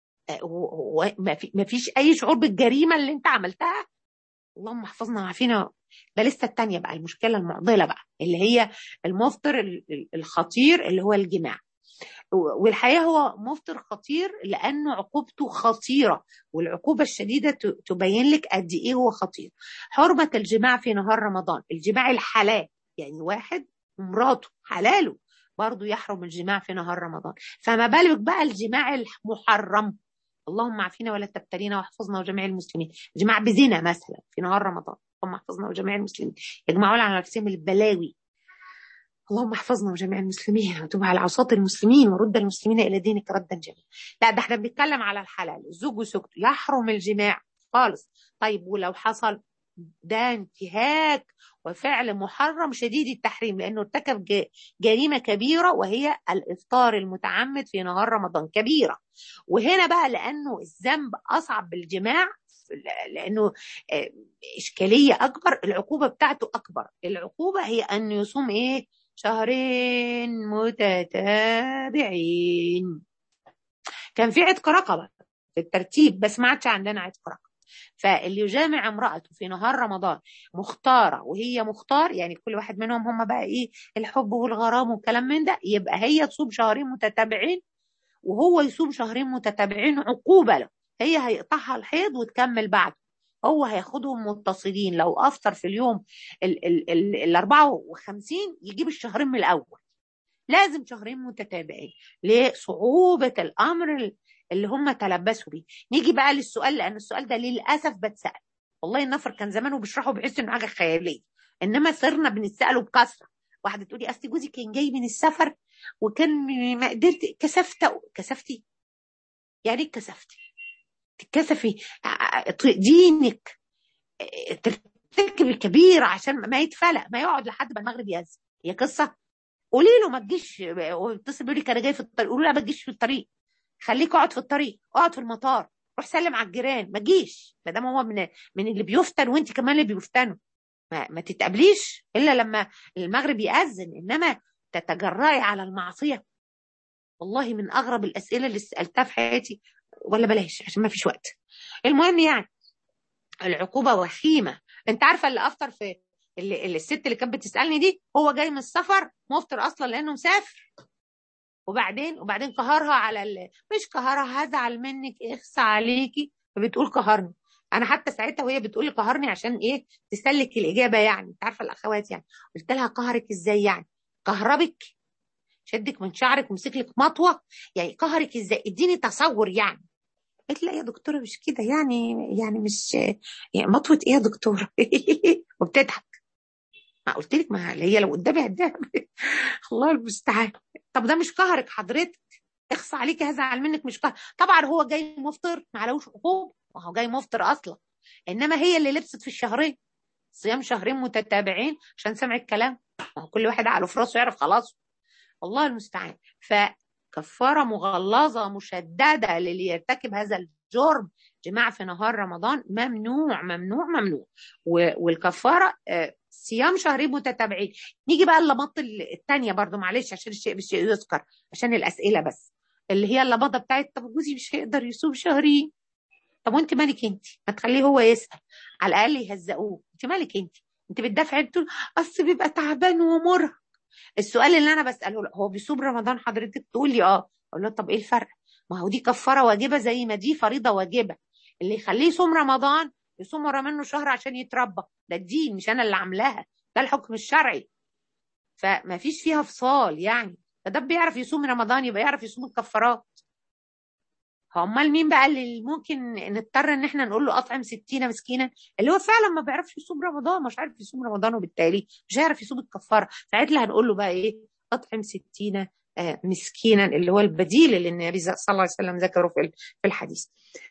ما فيش اي شعور بالجريمه اللي انت عملتها اللهم احفظنا وعافينا ده لسه التانية بقى المشكله المعضله بقى اللي هي المفطر الخطير اللي هو الجماع والحقيقه هو مفطر خطير لانه عقوبته خطيره والعقوبه الشديده تبين لك قد ايه هو خطير حرمه الجماع في نهار رمضان الجماع الحلال يعني واحد ومراته حلاله برضه يحرم الجماع في نهار رمضان فما بالك بقى الجماع المحرم اللهم عافينا ولا تبتلينا واحفظنا وجميع المسلمين جماع بزنا مثلا في نهار رمضان اللهم احفظنا وجميع المسلمين يجمعون على نفسهم البلاوي اللهم احفظنا وجميع المسلمين وتوب على عصاة المسلمين ورد المسلمين الى دينك ردا جميلا لا ده احنا بنتكلم على الحلال الزوج وزوجته يحرم الجماع خالص طيب ولو حصل ده انتهاك وفعل محرم شديد التحريم لانه ارتكب جريمه كبيره وهي الافطار المتعمد في نهار رمضان كبيره وهنا بقى لانه الذنب اصعب بالجماع لانه اشكاليه اكبر العقوبه بتاعته اكبر العقوبه هي ان يصوم ايه شهرين متتابعين كان في عتق رقبه في الترتيب بس ما عادش عندنا عتق رقبه فاللي يجامع امرأته في نهار رمضان مختارة وهي مختار يعني كل واحد منهم هم بقى ايه الحب والغرام والكلام من ده يبقى هي تصوم شهرين متتابعين وهو يصوم شهرين متتابعين عقوبة له هي هيقطعها الحيض وتكمل بعده هو هياخدهم متصلين لو افطر في اليوم ال ال ال ال 54 يجيب الشهرين من الاول لازم شهرين متتابعين لصعوبة الأمر اللي هم تلبسوا بيه نيجي بقى للسؤال لأن السؤال ده للأسف بتسأل والله النفر كان زمانه بيشرحه بحس إنه حاجة خيالية إنما صرنا بنسأله بكثرة واحدة تقولي أصل جوزي كان جاي من السفر وكان ما قدرت كسفت كسفتي يعني ايه كسفتي تتكسفي دينك ترتكبي كبيرة عشان ما يتفلق ما يقعد لحد ما المغرب يأذن هي قصة قولي له ما تجيش واتصل بيقول لك انا جاي في الطريق قولوا له ما تجيش في الطريق خليك اقعد في الطريق اقعد في المطار روح سلم على الجيران ما تجيش ما دام هو من من اللي بيفتن وانت كمان اللي بيفتنوا ما, ما تتقابليش الا لما المغرب يأذن انما تتجرأي على المعصيه والله من اغرب الاسئله اللي سالتها في حياتي ولا بلاش عشان ما فيش وقت المهم يعني العقوبه وخيمه انت عارفه اللي افطر في اللي, اللي الست اللي كانت بتسالني دي هو جاي من السفر مفطر اصلا لانه مسافر وبعدين وبعدين قهرها على ال... مش قهرها هزعل منك اخس عليكي فبتقول قهرني انا حتى ساعتها وهي بتقول لي قهرني عشان ايه تسلك الاجابه يعني انت عارفه الاخوات يعني قلت لها قهرك ازاي يعني قهربك شدك من شعرك ومسك لك مطوه يعني قهرك ازاي اديني تصور يعني قلت لا يا دكتوره مش كده يعني يعني مش يعني مطوه ايه يا دكتوره وبتضحك ما قلت لك ما هي لو قدامي هداها الله المستعان طب ده مش قهرك حضرتك اخصى عليكي هزعل منك مش قهر طبعا هو جاي مفطر ما علوش عقوبه ما هو جاي مفطر اصلا انما هي اللي لبست في الشهرين صيام شهرين متتابعين عشان سمع الكلام ما هو كل واحد عقله في راسه يعرف خلاص الله المستعان فكفاره مغلظه مشدده للي يرتكب هذا الجرم جماعه في نهار رمضان ممنوع ممنوع ممنوع والكفاره صيام شهرين متتابعين نيجي بقى اللمط الثانيه برضو معلش عشان الشيء بالشيء يذكر عشان الاسئله بس اللي هي اللمضه بتاعت طب جوزي مش هيقدر يصوم شهرين طب وانت مالك انت ما تخليه هو يسال على الاقل يهزقوه انت مالك انت انت بتدافعي بتقول اصل بيبقى تعبان ومرهق السؤال اللي انا بساله له هو بيصوم رمضان حضرتك تقول لي اه اقول له طب ايه الفرق ما هو دي كفاره واجبه زي ما دي فريضه واجبه اللي يخليه يصوم رمضان يصوم ورا منه شهر عشان يتربى ده الدين مش انا اللي عاملاها ده الحكم الشرعي فما فيش فيها فصال يعني فده بيعرف يصوم رمضان يبقى يعرف يصوم الكفارات امال مين بقى اللي ممكن نضطر ان احنا نقول له اطعم 60 مسكينا اللي هو فعلا ما بيعرفش يصوم رمضان مش عارف يصوم رمضان وبالتالي مش هيعرف يصوم الكفاره ساعتها هنقول له بقى ايه اطعم 60 مسكينا اللي هو البديل اللي النبي صلى الله عليه وسلم ذكره في الحديث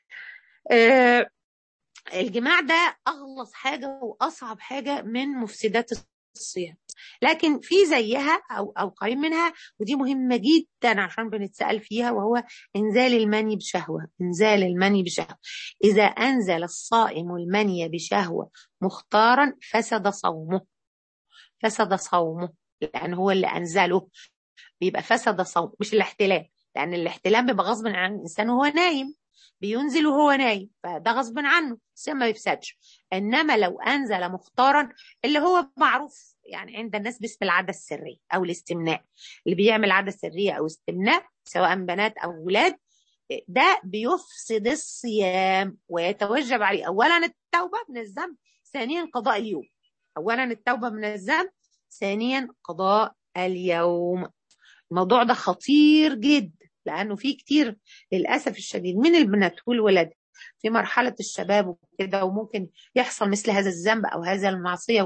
آه الجماع ده اغلظ حاجه واصعب حاجه من مفسدات الصيام لكن في زيها او او قريب منها ودي مهمه جدا عشان بنتسال فيها وهو انزال المني بشهوه انزال المني بشهوه اذا انزل الصائم المني بشهوه مختارا فسد صومه فسد صومه لان هو اللي انزله بيبقى فسد صومه مش الاحتلام لان الاحتلام بيبقى غصب عن الانسان وهو نايم بينزل وهو نايم فده غصب عنه الصيام ما بيفسدش انما لو انزل مختارا اللي هو معروف يعني عند الناس باسم العاده السريه او الاستمناء اللي بيعمل عاده سريه او استمناء سواء بنات او ولاد ده بيفسد الصيام ويتوجب عليه اولا التوبه من الذنب ثانيا قضاء اليوم اولا التوبه من الذنب ثانيا قضاء اليوم الموضوع ده خطير جدا لانه في كتير للاسف الشديد من البنات والولاد في مرحله الشباب وكده وممكن يحصل مثل هذا الذنب او هذا المعصيه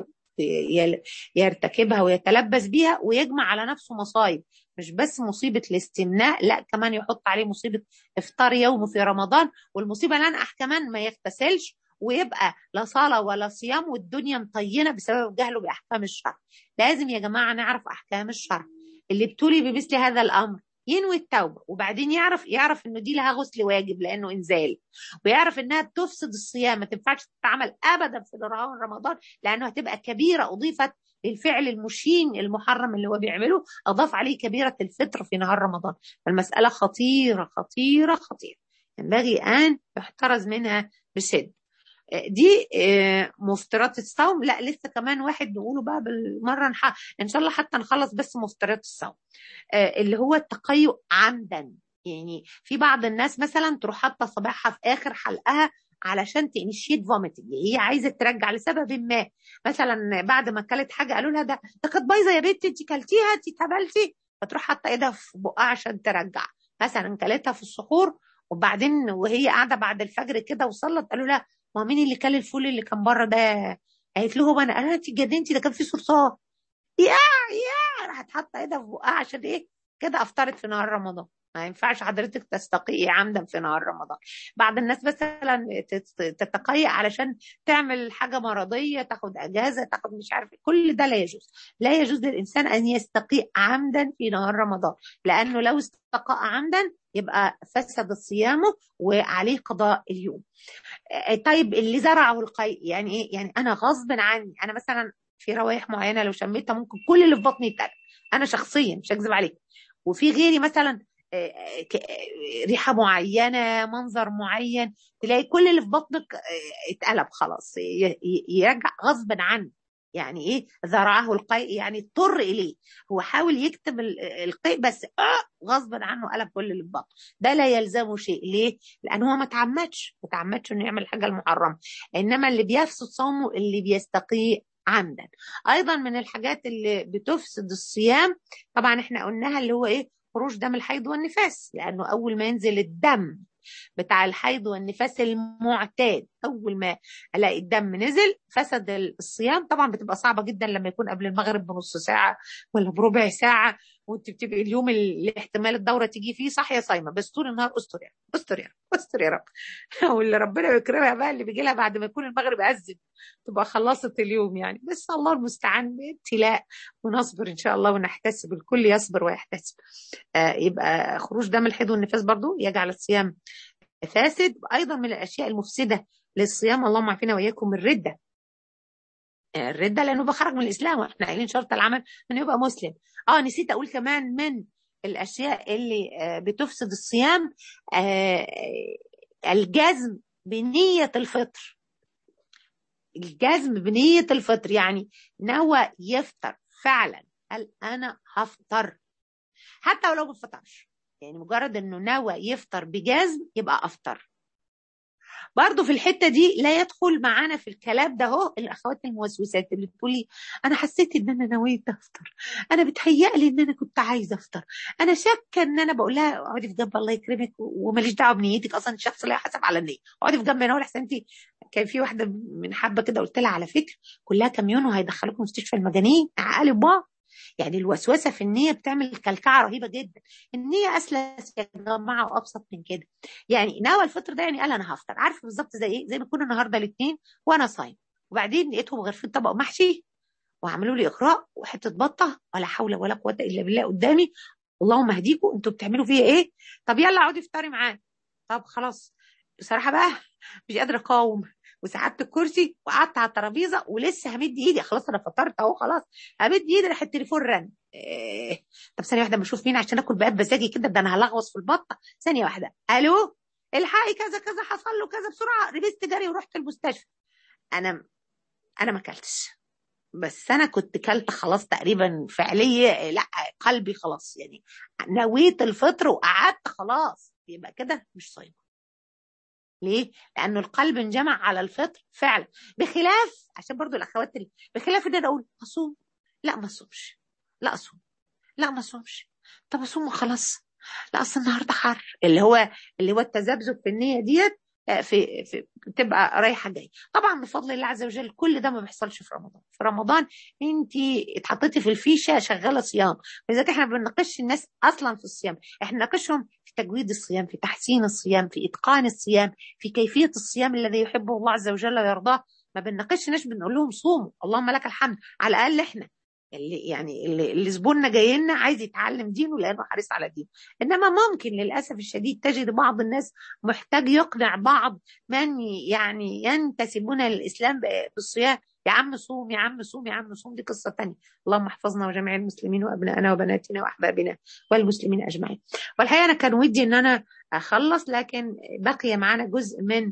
يرتكبها ويتلبس بيها ويجمع على نفسه مصايب مش بس مصيبة الاستمناء لا كمان يحط عليه مصيبة افطار يوم في رمضان والمصيبة الأنقح كمان ما يغتسلش ويبقى لا صلاة ولا صيام والدنيا مطينة بسبب جهله بأحكام الشرع لازم يا جماعة نعرف أحكام الشرع اللي ابتلي بمثل هذا الأمر ينوي التوبة وبعدين يعرف يعرف انه دي لها غسل واجب لانه انزال ويعرف انها تفسد الصيام ما تنفعش تتعمل ابدا في رمضان لانه هتبقى كبيرة اضيفت للفعل المشين المحرم اللي هو بيعمله اضاف عليه كبيرة الفطر في نهار رمضان فالمسألة خطيرة خطيرة خطيرة ينبغي ان يحترز منها بشد دي مفترات الصوم لا لسه كمان واحد نقوله بقى بالمره نح... ان شاء الله حتى نخلص بس مفترات الصوم اللي هو التقيؤ عمدا يعني في بعض الناس مثلا تروح حاطه صباعها في اخر حلقها علشان تنشيت فوميتنج هي عايزه ترجع لسبب ما مثلا بعد ما اكلت حاجه قالوا لها ده ده كانت بايظه يا بنتي انت كلتيها انت اتهبلتي فتروح حاطه ايدها في بقها عشان ترجع مثلا كلتها في السحور وبعدين وهي قاعده بعد الفجر كده وصلت قالوا لها ما مين اللي كل الفول اللي كان بره ده قالت لهم انا قالت انت جدنتي ده كان فيه صرصار يا يا راحت حاطه ايدها في بقها عشان ايه كده افطرت في نهار رمضان ما ينفعش حضرتك تستقيي عمدا في نهار رمضان بعض الناس مثلا تتقيأ علشان تعمل حاجة مرضية تاخد أجازة تاخد مش عارف كل ده لا يجوز لا يجوز للإنسان أن يستقيء عمدا في نهار رمضان لأنه لو استقاء عمدا يبقى فسد صيامه وعليه قضاء اليوم طيب اللي زرعه القيء يعني ايه يعني انا غصب عني انا مثلا في روائح معينه لو شميتها ممكن كل اللي في بطني يتقلب انا شخصيا مش هكذب عليك وفي غيري مثلا ريحه معينه منظر معين تلاقي كل اللي في بطنك اتقلب خلاص يرجع غصب عنه يعني ايه ذرعه القيء يعني اضطر اليه هو حاول يكتب القيء بس آه غصب عنه قلب كل اللي في بطنه ده لا يلزمه شيء ليه لان هو ما تعمدش ما تعمدش انه يعمل الحاجه المحرمه انما اللي بيفسد صومه اللي بيستقيء عمدا ايضا من الحاجات اللي بتفسد الصيام طبعا احنا قلناها اللي هو ايه خروج دم الحيض والنفاس لانه اول ما ينزل الدم بتاع الحيض والنفاس المعتاد اول ما الاقي الدم نزل فسد الصيام طبعا بتبقى صعبه جدا لما يكون قبل المغرب بنص ساعه ولا بربع ساعه وانت بتبقي اليوم اللي احتمال الدوره تيجي فيه صاحيه صايمه بس طول النهار استر يا رب استر يا رب استر يا رب واللي ربنا يكرمها بقى اللي بيجي لها بعد ما يكون المغرب اذن تبقى خلصت اليوم يعني بس الله المستعان ابتلاء ونصبر ان شاء الله ونحتسب الكل يصبر ويحتسب آه يبقى خروج دم الحيض والنفاس برضو يجعل الصيام فاسد ايضا من الاشياء المفسده للصيام اللهم عافينا واياكم الرده الردة لأنه بخرج من الإسلام وإحنا قايلين شرط العمل أنه يبقى مسلم آه نسيت أقول كمان من الأشياء اللي بتفسد الصيام الجزم بنية الفطر الجزم بنية الفطر يعني نوى يفطر فعلا قال أنا هفطر حتى ولو ما فطرش يعني مجرد انه نوى يفطر بجزم يبقى افطر برضه في الحته دي لا يدخل معانا في الكلام ده اهو الاخوات الموسوسات اللي تقولي انا حسيت ان انا نويت افطر انا بتهيألي ان انا كنت عايزه افطر انا شاكه ان انا بقول لها اقعدي في جنب الله يكرمك وماليش دعوه بنيتك اصلا الشخص لا يحاسب على النيه اقعدي في جنب انا احسن انت كان في واحده من حبه كده قلت لها على فكره كلها كاميون وهيدخلوكم مستشفى المجانين عقلي بعض يعني الوسوسه في النيه بتعمل كلكعه رهيبه جدا النيه اسلس يا جماعه وابسط من كده يعني نوى الفطر ده يعني قال انا هفطر عارفه بالظبط زي ايه زي ما يكون النهارده الاثنين وانا صايم وبعدين لقيتهم غرفين طبق محشي وعملوا لي اقراء وحته بطه ولا حول ولا قوه الا بالله قدامي اللهم اهديكم انتوا بتعملوا فيا ايه طب يلا اقعدي افطري معانا طب خلاص بصراحه بقى مش قادره اقاوم وسحبت الكرسي وقعدت على الترابيزه ولسه همد ايدي خلاص انا فطرت اهو خلاص همد ايدي راح التليفون رن إيه. طب ثانيه واحده بشوف مين عشان اكل بقى بمزاجي كده ده انا هلغوص في البطه ثانيه واحده الو الحقي كذا كذا حصل له كذا بسرعه لبست جري ورحت المستشفى انا انا ما اكلتش بس انا كنت كلت خلاص تقريبا فعليا لا قلبي خلاص يعني نويت الفطر وقعدت خلاص يبقى كده مش صايمه ليه؟ لأنه القلب انجمع على الفطر فعلا بخلاف عشان برضو الأخوات اللي بخلاف إن أنا أقول أصوم لا ما أصومش لا أصوم لا ما أصومش طب أصوم وخلاص لا أصل النهاردة حر اللي هو اللي هو التذبذب في النية ديت في, في تبقى رايحه جايه طبعا بفضل الله عز وجل كل ده ما بيحصلش في رمضان في رمضان انت اتحطيتي في الفيشه شغاله صيام لذلك احنا ما بنناقش الناس اصلا في الصيام احنا بنناقشهم في تجويد الصيام في تحسين الصيام في اتقان الصيام في كيفيه الصيام الذي يحبه الله عز وجل ويرضاه ما بنناقش ناس بنقول لهم صوموا اللهم لك الحمد على الاقل احنا اللي يعني اللي, اللي زبوننا جاي لنا عايز يتعلم دينه لانه حريص على دينه انما ممكن للاسف الشديد تجد بعض الناس محتاج يقنع بعض من يعني ينتسبون للاسلام بالصيام يا عم صوم يا عم صوم يا عم صوم دي قصه ثانيه اللهم احفظنا وجميع المسلمين وابنائنا وبناتنا واحبابنا والمسلمين اجمعين والحقيقه انا كان ودي ان انا اخلص لكن بقي معنا جزء من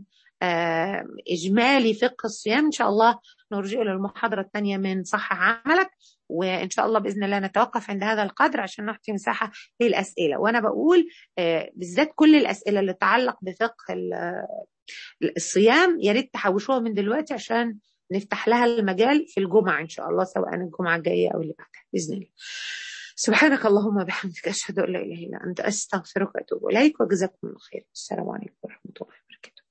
اجمالي فقه الصيام ان شاء الله نرجئه للمحاضره الثانيه من صحح عملك وان شاء الله باذن الله نتوقف عند هذا القدر عشان نعطي مساحه للاسئله وانا بقول بالذات كل الاسئله اللي تتعلق بفقه الصيام يا ريت تحوشوها من دلوقتي عشان نفتح لها المجال في الجمعة إن شاء الله سواء الجمعة الجاية أو اللي بعدها بإذن الله سبحانك اللهم وبحمدك أشهد أن لا إله إلا أنت أستغفرك وأتوب إليك وجزاكم الله خير السلام عليكم ورحمة الله وبركاته